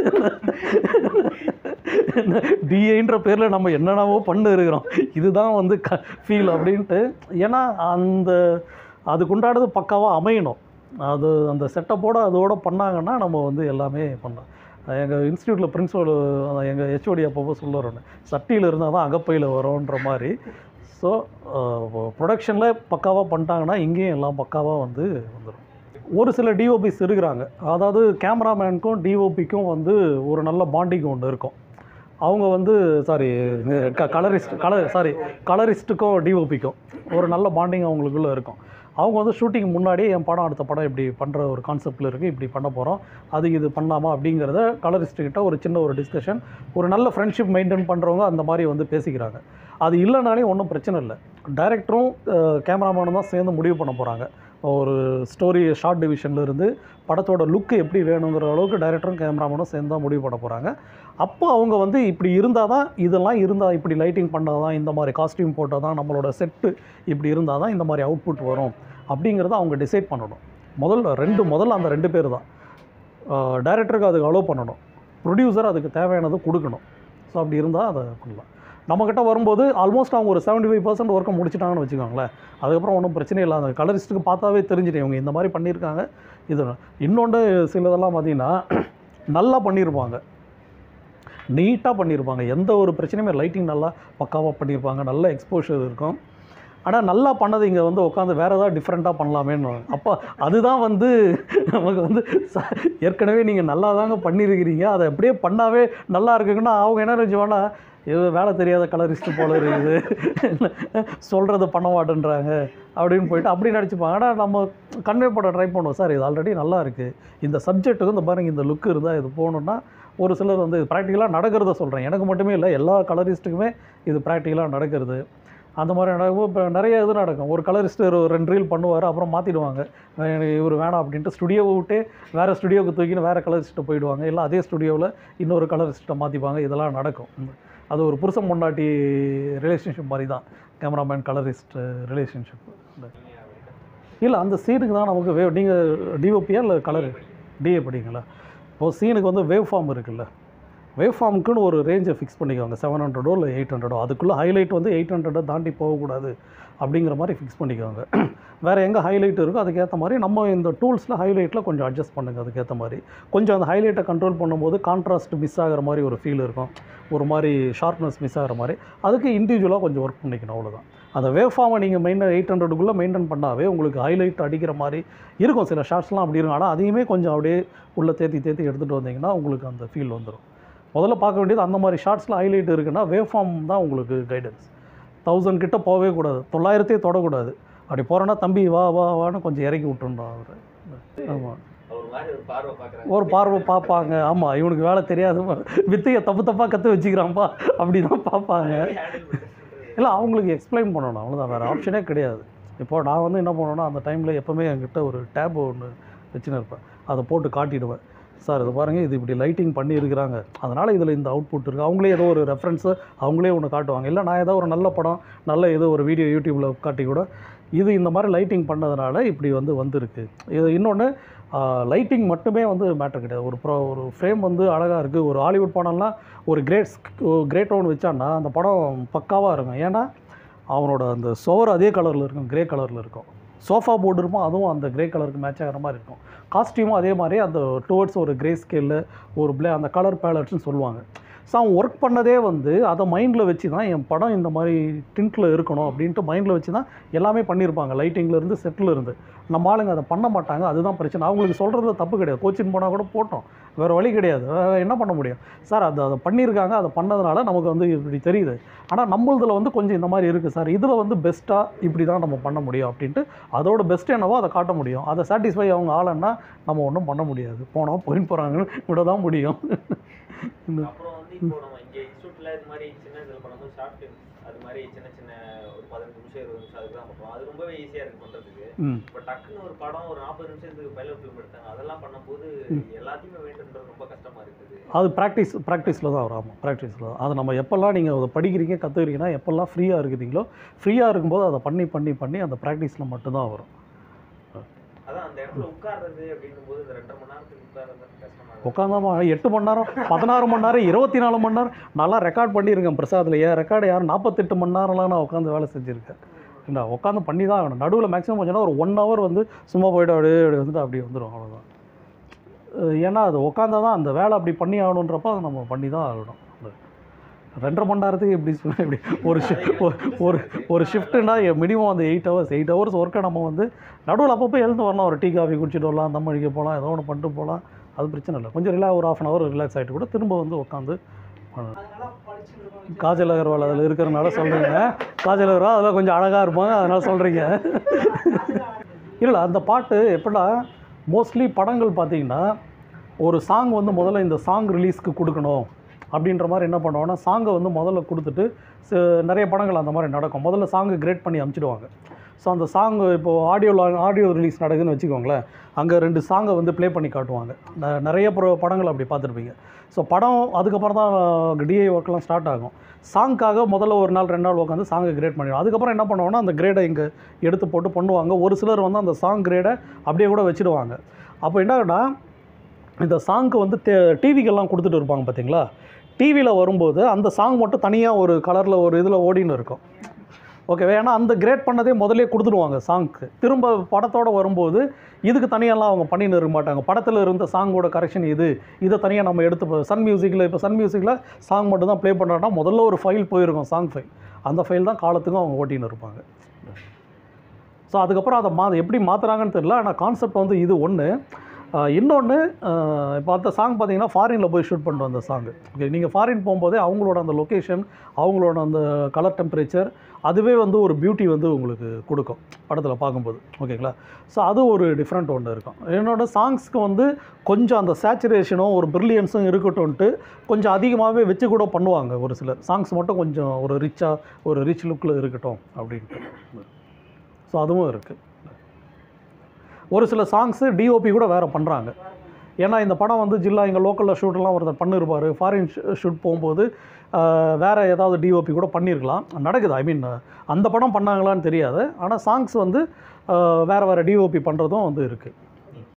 டிஏன்ற பேரில் நம்ம என்னென்னவோ பண்ணு இருக்கிறோம் இதுதான் வந்து க ஃபீல் அப்படின்ட்டு ஏன்னா அந்த அதுக்குண்டானது பக்காவாக அமையணும் அது அந்த செட்டப்போட அதோட பண்ணாங்கன்னா நம்ம வந்து எல்லாமே பண்ணலாம் எங்கள் இன்ஸ்டியூட்டில் பிரின்ஸிபல் எங்கள் ஹெச்ஓடி அப்பப்போ சொல்லுவார் ஒன்று சட்டியில் இருந்தால் தான் அகப்பையில் வரும்ன்ற மாதிரி ஸோ ப்ரொடக்ஷனில் பக்காவாக பண்ணிட்டாங்கன்னா இங்கேயும் எல்லாம் பக்காவாக வந்து வந்துடும் ஒரு சில டிஓபிஸ் இருக்கிறாங்க அதாவது கேமராமேனுக்கும் டிஓபிக்கும் வந்து ஒரு நல்ல பாண்டிங் ஒன்று இருக்கும் அவங்க வந்து சாரி க கலரிஸ்ட் கலர் சாரி கலரிஸ்ட்டுக்கும் டிஓபிக்கும் ஒரு நல்ல பாண்டிங் அவங்களுக்குள்ளே இருக்கும் அவங்க வந்து ஷூட்டிங் முன்னாடியே என் படம் அடுத்த படம் இப்படி பண்ணுற ஒரு கான்செப்டில் இருக்குது இப்படி பண்ண போகிறோம் அது இது பண்ணலாமா அப்படிங்கிறத கலரிஸ்ட்டுக்கிட்ட ஒரு சின்ன ஒரு டிஸ்கஷன் ஒரு நல்ல ஃப்ரெண்ட்ஷிப் மெயின்டைன் பண்ணுறவங்க அந்த மாதிரி வந்து பேசிக்கிறாங்க அது இல்லைனாலே ஒன்றும் பிரச்சனை இல்லை டைரக்டரும் கேமராமேனும் தான் சேர்ந்து முடிவு பண்ண போகிறாங்க ஒரு ஸ்டோரி ஷார்ட் டிவிஷன்ல இருந்து படத்தோட லுக்கு எப்படி வேணுங்கிற அளவுக்கு டைரக்டரும் கேமராமேனும் சேர்ந்து தான் முடிவு பண்ண போகிறாங்க அப்போ அவங்க வந்து இப்படி இருந்தால் தான் இதெல்லாம் இருந்தால் இப்படி லைட்டிங் பண்ணால் தான் இந்த மாதிரி காஸ்டியூம் போட்டால் தான் நம்மளோட செட்டு இப்படி இருந்தால் தான் இந்த மாதிரி அவுட்புட் வரும் அப்படிங்கிறத அவங்க டிசைட் பண்ணணும் முதல்ல ரெண்டு முதல்ல அந்த ரெண்டு பேர் தான் டைரக்டருக்கு அதுக்கு அலோவ் பண்ணணும் ப்ரொடியூசர் அதுக்கு தேவையானது கொடுக்கணும் ஸோ அப்படி இருந்தால் அதை பண்ணலாம் நம்மக்கிட்ட வரும்போது ஆல்மோஸ்ட் அவங்க ஒரு செவன்ட்டி ஃபைவ் பர்சன்ட் ஒர்க்கை முடிச்சிட்டாங்கன்னு வச்சுக்கோங்களேன் அதுக்கப்புறம் ஒன்றும் பிரச்சனை இல்லை அந்த கலரிஸ்ட்டுக்கு பார்த்தாவே தெரிஞ்சிடும் இவங்க இந்த மாதிரி பண்ணியிருக்காங்க இது இன்னொன்று சிலதெல்லாம் பார்த்தீங்கன்னா நல்லா பண்ணியிருப்பாங்க நீட்டாக பண்ணியிருப்பாங்க எந்த ஒரு பிரச்சனையுமே லைட்டிங் நல்லா பக்காவாக பண்ணியிருப்பாங்க நல்ல எக்ஸ்போஷர் இருக்கும் ஆனால் நல்லா பண்ணது இங்கே வந்து உட்காந்து வேறு ஏதாவது டிஃப்ரெண்ட்டாக பண்ணலாமேன்னு அப்போ அதுதான் வந்து நமக்கு வந்து ச- ஏற்கனவே நீங்கள் நல்லா தாங்க பண்ணியிருக்கிறீங்க அதை அப்படியே பண்ணாவே நல்லா இருக்குங்கன்னா அவங்க என்ன நினச்சுவானா இது வேலை தெரியாத கலரிஸ்ட்டு போல இருக்குது சொல்கிறத பண்ண மாட்டேன்றாங்க அப்படின்னு போயிட்டு அப்படி நடிச்சுப்பாங்க ஆனால் நம்ம கன்வே பண்ண ட்ரை பண்ணுவோம் சார் இது ஆல்ரெடி நல்லா இருக்குது இந்த சப்ஜெக்ட்டுக்கு இந்த பாருங்க இந்த லுக் இருந்தால் இது போகணுன்னா ஒரு சிலர் வந்து ப்ராக்டிக்கலாக நடக்கிறத சொல்கிறேன் எனக்கு மட்டுமே இல்லை எல்லா கலரிஸ்ட்டுக்குமே இது ப்ராக்டிக்கலாக நடக்கிறது அந்த மாதிரி நடக்கும் இப்போ நிறைய இது நடக்கும் ஒரு கலரிஸ்ட் ஒரு ரெண்டு ரீல் பண்ணுவார் அப்புறம் மாற்றிடுவாங்க இவர் வேணாம் அப்படின்ட்டு ஸ்டுடியோவை விட்டு வேறு ஸ்டுடியோவுக்கு தூக்கின்னு வேறு கலரிஸ்ட்டை போயிடுவாங்க இல்லை அதே ஸ்டுடியோவில் இன்னொரு கலரிஸ்ட்டை மாற்றிப்பாங்க இதெல்லாம் நடக்கும் அது ஒரு புருஷன் பொண்டாட்டி ரிலேஷன்ஷிப் மாதிரி தான் கேமராமேன் கலரிஸ்ட் ரிலேஷன்ஷிப் இல்லை அந்த சீனுக்கு தான் நமக்கு வேவ் நீங்கள் டிஓபியா இல்லை கலர் டிஏ படிங்களா இப்போ சீனுக்கு வந்து வேவ் ஃபார்ம் இருக்குல்ல வேவ் ஃபார்முக்குன்னு ஒரு ரேஞ்சை ஃபிக்ஸ் பண்ணிக்கோங்க செவன் ஹண்ட்ரடோ இல்லை எயிட் ஹண்ட்ரடோ அதுக்குள்ளே ஹைலைட் வந்து எயிட் ஹண்ட்ரடை தாண்டி போகக்கூடாது அப்படிங்கிற மாதிரி ஃபிக்ஸ் பண்ணிக்கோங்க வேறு எங்கே ஹைலைட் இருக்கோ அதுக்கேற்ற மாதிரி நம்ம இந்த டூல்ஸில் ஹைலைட்டில் கொஞ்சம் அட்ஜஸ்ட் பண்ணுங்கள் அதுக்கேற்ற மாதிரி கொஞ்சம் அந்த ஹைலைட்டை கண்ட்ரோல் பண்ணும்போது கான்ட்ராஸ்ட் மிஸ் ஆகிற மாதிரி ஒரு ஃபீல் இருக்கும் ஒரு மாதிரி ஷார்ப்னஸ் மிஸ் ஆகிற மாதிரி அதுக்கு இண்டிவிஜுவலாக கொஞ்சம் ஒர்க் பண்ணிக்கணும் அவ்வளோதான் அந்த வேவ் ஃபார்மை நீங்கள் மெயின்டைன் எயிட் ஹண்ட்ரடுக்குள்ளே மெயின்டைன் பண்ணாவே உங்களுக்கு ஹைலைட் அடிக்கிற மாதிரி இருக்கும் சில ஷார்ட்ஸ்லாம் அப்படி இருக்கும் ஆனால் அதையுமே கொஞ்சம் அப்படியே உள்ளே தேத்தி தேத்தி எடுத்துகிட்டு வந்தீங்கன்னா உங்களுக்கு அந்த ஃபீல் வந்துடும் முதல்ல பார்க்க வேண்டியது அந்த மாதிரி ஷார்ட்ஸில் ஹைலைட் இருக்குன்னா வேவ் ஃபார்ம் தான் உங்களுக்கு கைடன்ஸ் தௌசண்ட் கிட்ட போகவே கூடாது தொள்ளாயிரத்தையே தொடக்கூடாது அப்படி போகிறோன்னா தம்பி வா வா வான்னு கொஞ்சம் இறக்கி விட்டுருந்தோம் அவர் ஆமாம் ஒரு மாதிரி ஒரு பார்வை பார்க்குறாங்க ஒரு பார்வை பார்ப்பாங்க ஆமாம் இவனுக்கு வேலை தெரியாது வித்தையை தப்பு தப்பாக கற்று வச்சுக்கிறான்ப்பா அப்படி தான் பார்ப்பாங்க இல்லை அவங்களுக்கு எக்ஸ்பிளைன் பண்ணணும் அவ்வளோதான் வேறு ஆப்ஷனே கிடையாது இப்போ நான் வந்து என்ன பண்ணுவேன்னா அந்த டைமில் எப்போவுமே என்கிட்ட ஒரு டேப் ஒன்று வச்சுன்னு இருப்பேன் அதை போட்டு காட்டிடுவேன் சார் இது பாருங்கள் இது இப்படி லைட்டிங் பண்ணி இருக்கிறாங்க அதனால் இதில் இந்த அவுட்புட் இருக்குது அவங்களே ஏதோ ஒரு ரெஃபரன்ஸு அவங்களே ஒன்று காட்டுவாங்க இல்லை நான் ஏதோ ஒரு நல்ல படம் நல்ல ஏதோ ஒரு வீடியோ யூடியூப்பில் காட்டி கூட இது இந்த மாதிரி லைட்டிங் பண்ணதுனால இப்படி வந்து வந்திருக்கு இது இன்னொன்று லைட்டிங் மட்டுமே வந்து மேட்டர் கிடையாது ஒரு ப்ரோ ஒரு ஃப்ரேம் வந்து அழகாக இருக்குது ஒரு ஹாலிவுட் படம்லாம் ஒரு கிரேட் கிரேட் ஒன் வச்சான்னா அந்த படம் பக்காவாக இருக்கும் ஏன்னா அவனோட அந்த சுவர் அதே கலரில் இருக்கும் கிரே கலரில் இருக்கும் சோஃபா போர்டு இருக்கும் அதுவும் அந்த கிரே கலருக்கு மேட்ச் ஆகிற மாதிரி இருக்கும் காஸ்டியூமும் அதே மாதிரி அந்த டுவர்ட்ஸ் ஒரு கிரே ஸ்கேலில் ஒரு பிளே அந்த கலர் பேலட்ஸ்னு சொல்லுவாங்க ஸோ அவன் ஒர்க் பண்ணதே வந்து அதை மைண்டில் வச்சு தான் என் படம் இந்த மாதிரி டின்ட்டில் இருக்கணும் அப்படின்ட்டு மைண்டில் வச்சு தான் எல்லாமே பண்ணியிருப்பாங்க லைட்டிங்லேருந்து செட்டில் இருந்து நம்ம ஆளுங்க அதை பண்ண மாட்டாங்க அதுதான் பிரச்சனை அவங்களுக்கு சொல்கிறதுல தப்பு கிடையாது கோச்சிங் போனால் கூட போட்டோம் வேறு வழி கிடையாது வேற என்ன பண்ண முடியும் சார் அது அதை பண்ணியிருக்காங்க அதை பண்ணதுனால நமக்கு வந்து இப்படி தெரியுது ஆனால் நம்மளதில் வந்து கொஞ்சம் இந்த மாதிரி இருக்குது சார் இதில் வந்து பெஸ்ட்டாக இப்படி தான் நம்ம பண்ண முடியும் அப்படின்ட்டு அதோட பெஸ்ட் என்னவோ அதை காட்ட முடியும் அதை சாட்டிஸ்ஃபை அவங்க ஆளுன்னா நம்ம ஒன்றும் பண்ண முடியாது போனால் போயின்னு போகிறாங்கன்னு விட தான் முடியும் அப்புறம் வந்து இப்போ நம்ம இங்க இன்ஸ்டியூட்ல இது மாதிரி சின்ன இதில் பண்ணும்போது ஷார்ட் ஃபிலிம் அது மாதிரி சின்ன சின்ன ஒரு பதினஞ்சு நிமிஷம் இருபது நிமிஷம் அதுக்கு தான் பண்ணுவோம் அது ரொம்பவே ஈஸியாக இருக்கு பண்றதுக்கு ம் இப்போ டக்குன்னு ஒரு படம் ஒரு நாற்பது நிமிஷத்துக்கு பைலட் ஃபிலிம் எடுத்தாங்க அதெல்லாம் பண்ணும்போது எல்லாத்தையுமே மெயின்டைன் ரொம்ப கஷ்டமா இருக்குது அது ப்ராக்டிஸ் ப்ராக்டிஸில் தான் வரும் ஆமாம் ப்ராக்டிஸில் தான் அது நம்ம எப்போல்லாம் நீங்கள் அதை படிக்கிறீங்க கற்றுக்கிறீங்கன்னா எப்போல்லாம் ஃப்ரீயாக இருக்குதுங்களோ ஃப்ரீயாக இருக்கும்போது அதை பண்ணி பண்ணி பண்ணி அந்த ப்ராக்டிஸில் மட்டும்தான் வரும் அதான் அந்த இடத்துல உட்கார்றது அப்படின்னும் போது இந்த ரெண்டரை மணி நேரத்துக்கு உட்கார்றது கஷ்டமா இருக்கு உட்காந்தாமா எட்டு மணி நேரம் பதினாறு மணி நேரம் இருபத்தி நாலு மணி நேரம் நல்லா ரெக்கார்ட் பண்ணியிருக்கேன் பிரசாத்தில் ஏன் ரெக்கார்டு யாரும் நாற்பத்தெட்டு மணி நேரம்லாம் நான் உட்காந்து வேலை செஞ்சுருக்கேன் என்ன உட்காந்து பண்ணி தான் ஆகணும் நடுவில் மேக்ஸிமம் கொஞ்சம் ஒரு ஒன் ஹவர் வந்து சும்மா போய்ட்டு அப்படியே அப்படியே வந்துட்டு அப்படி வந்துடும் அவ்வளோதான் அஹ் ஏன்னா அது உட்காந்தா தான் அந்த வேலை அப்படி பண்ணி ஆகணுன்றப்ப அதை நம்ம பண்ணி தான் ஆகணும் அது ரெண்டரை மணி நேரத்துக்கு எப்படி சொன்னா எப்படி ஒரு ஷி- ஒரு- ஒரு ஒரு ஷிஃப்ட்டுனா மினிமம் அந்த எயிட் ஹவர்ஸ் எயிட் ஹவர்ஸ் ஒர்க்கை நம்ம வந்து நடுவில் அப்பப்போ எழுந்து வரலாம் ஒரு டீ காஃபி குடிச்சிட்டு வரலாம் தம் அடிக்க போகலாம் ஏதோ ஒன்று பண்ணிட்டு போகலாம் அது பிரச்சனை இல்லை கொஞ்சம் ரிலா ஒரு ஆஃப் அன் ஹவர் ரிலாக்ஸ் ஆகிட்டு கூட திரும்ப வந்து உட்காந்து காஜல் அகர்வால் அதில் இருக்கிறனால சொல்கிறீங்க காஜல் அகர்வால் அதில் கொஞ்சம் அழகாக இருப்பாங்க அதனால் சொல்கிறீங்க இல்லை அந்த பாட்டு எப்படின்னா மோஸ்ட்லி படங்கள் பார்த்தீங்கன்னா ஒரு சாங் வந்து முதல்ல இந்த சாங் ரிலீஸ்க்கு கொடுக்கணும் அப்படின்ற மாதிரி என்ன பண்ணுவாங்கன்னா சாங்கை வந்து முதல்ல கொடுத்துட்டு ச- நிறைய படங்கள் அந்த மாதிரி நடக்கும் முதல்ல சாங்கை கிரேட் பண்ணி அமுச்சிடுவாங்க ஸோ அந்த சாங் இப்போது ஆடியோ ஆடியோ ரிலீஸ் நடக்குதுன்னு வச்சுக்கோங்களேன் அங்கே ரெண்டு சாங்கை வந்து ப்ளே பண்ணி காட்டுவாங்க ந- நிறைய ப்ரோ- படங்கள் அப்படி பார்த்துருப்பீங்க ஸோ படம் அதுக்கப்புறம் தான் டிஐ ஒர்க்லாம் ஸ்டார்ட் ஆகும் சாங்க்காக முதல்ல ஒரு நாள் ரெண்டு நாள் உட்காந்து சாங்கை கிரேட் பண்ணிடுவோம் அதுக்கப்புறம் என்ன பண்ணுவாங்கன்னா அந்த கிரேடை இங்கே எடுத்து போட்டு பண்ணுவாங்க ஒரு சிலர் வந்து அந்த சாங் கிரேடை அப்படியே கூட வச்சுடுவாங்க அப்போ என்ன ஆகும்னா இந்த சாங்க்கு வந்து தே டிவிக்கெல்லாம் கொடுத்துட்டு இருப்பாங்க பார்த்தீங்களா டிவியில் வரும்போது அந்த சாங் மட்டும் தனியாக ஒரு கலரில் ஒரு இதில் ஓடின்னு இருக்கும் ஓகே ஏன்னா அந்த கிரேட் பண்ணதே முதல்லே கொடுத்துடுவாங்க சாங்க்கு திரும்ப படத்தோட வரும்போது இதுக்கு தனியாலாம் அவங்க பண்ணின்னு இருக்க மாட்டாங்க படத்தில் இருந்த சாங்கோட கரெக்ஷன் இது இதை தனியாக நம்ம எடுத்து இப்போ சன் மியூசிக்கில் இப்போ சன் மியூசிக்கில் சாங் மட்டும் தான் ப்ளே பண்ணுறோன்னா முதல்ல ஒரு ஃபைல் போயிருக்கும் சாங் ஃபைல் அந்த ஃபைல் தான் காலத்துக்கும் அவங்க ஓட்டின்னு இருப்பாங்க ஸோ அதுக்கப்புறம் அதை மா எப்படி மாற்றுறாங்கன்னு தெரியல ஆனால் கான்செப்ட் வந்து இது ஒன்று இன்னொன்று இப்போ அந்த சாங் பார்த்தீங்கன்னா ஃபாரினில் போய் ஷூட் பண்ணிட்டு வந்த சாங் ஓகே நீங்கள் ஃபாரின் போகும்போதே அவங்களோட அந்த லொக்கேஷன் அவங்களோட அந்த கலர் டெம்பரேச்சர் அதுவே வந்து ஒரு பியூட்டி வந்து உங்களுக்கு கொடுக்கும் படத்தில் பார்க்கும்போது ஓகேங்களா ஸோ அது ஒரு டிஃப்ரெண்ட் ஒன்று இருக்கும் என்னோட சாங்ஸ்க்கு வந்து கொஞ்சம் அந்த சேச்சுரேஷனும் ஒரு ப்ரில்லியன்ஸும் இருக்கட்டும்ன்ட்டு கொஞ்சம் அதிகமாகவே வச்சு கூட பண்ணுவாங்க ஒரு சிலர் சாங்ஸ் மட்டும் கொஞ்சம் ஒரு ரிச்சாக ஒரு ரிச் லுக்கில் இருக்கட்டும் அப்படின்ட்டு ஸோ அதுவும் இருக்குது ஒரு சில சாங்ஸு டிஓபி கூட வேறு பண்ணுறாங்க ஏன்னா இந்த படம் வந்து ஜில்லா இங்கே லோக்கலில் ஷூட்டெல்லாம் ஒருத்தர் பண்ணியிருப்பார் ஃபாரின் ஷூட் போகும்போது ஆஹ், வேற ஏதாவது டிஓபி கூட பண்ணியிருக்கலாம் நடக்குது ஐ மீன் அந்த படம் பண்ணாங்களான்னு தெரியாது ஆனால் சாங்ஸ் வந்து ஆஹ், வேறு வேறு டிஓபி பண்ணுறதும் வந்து இருக்குது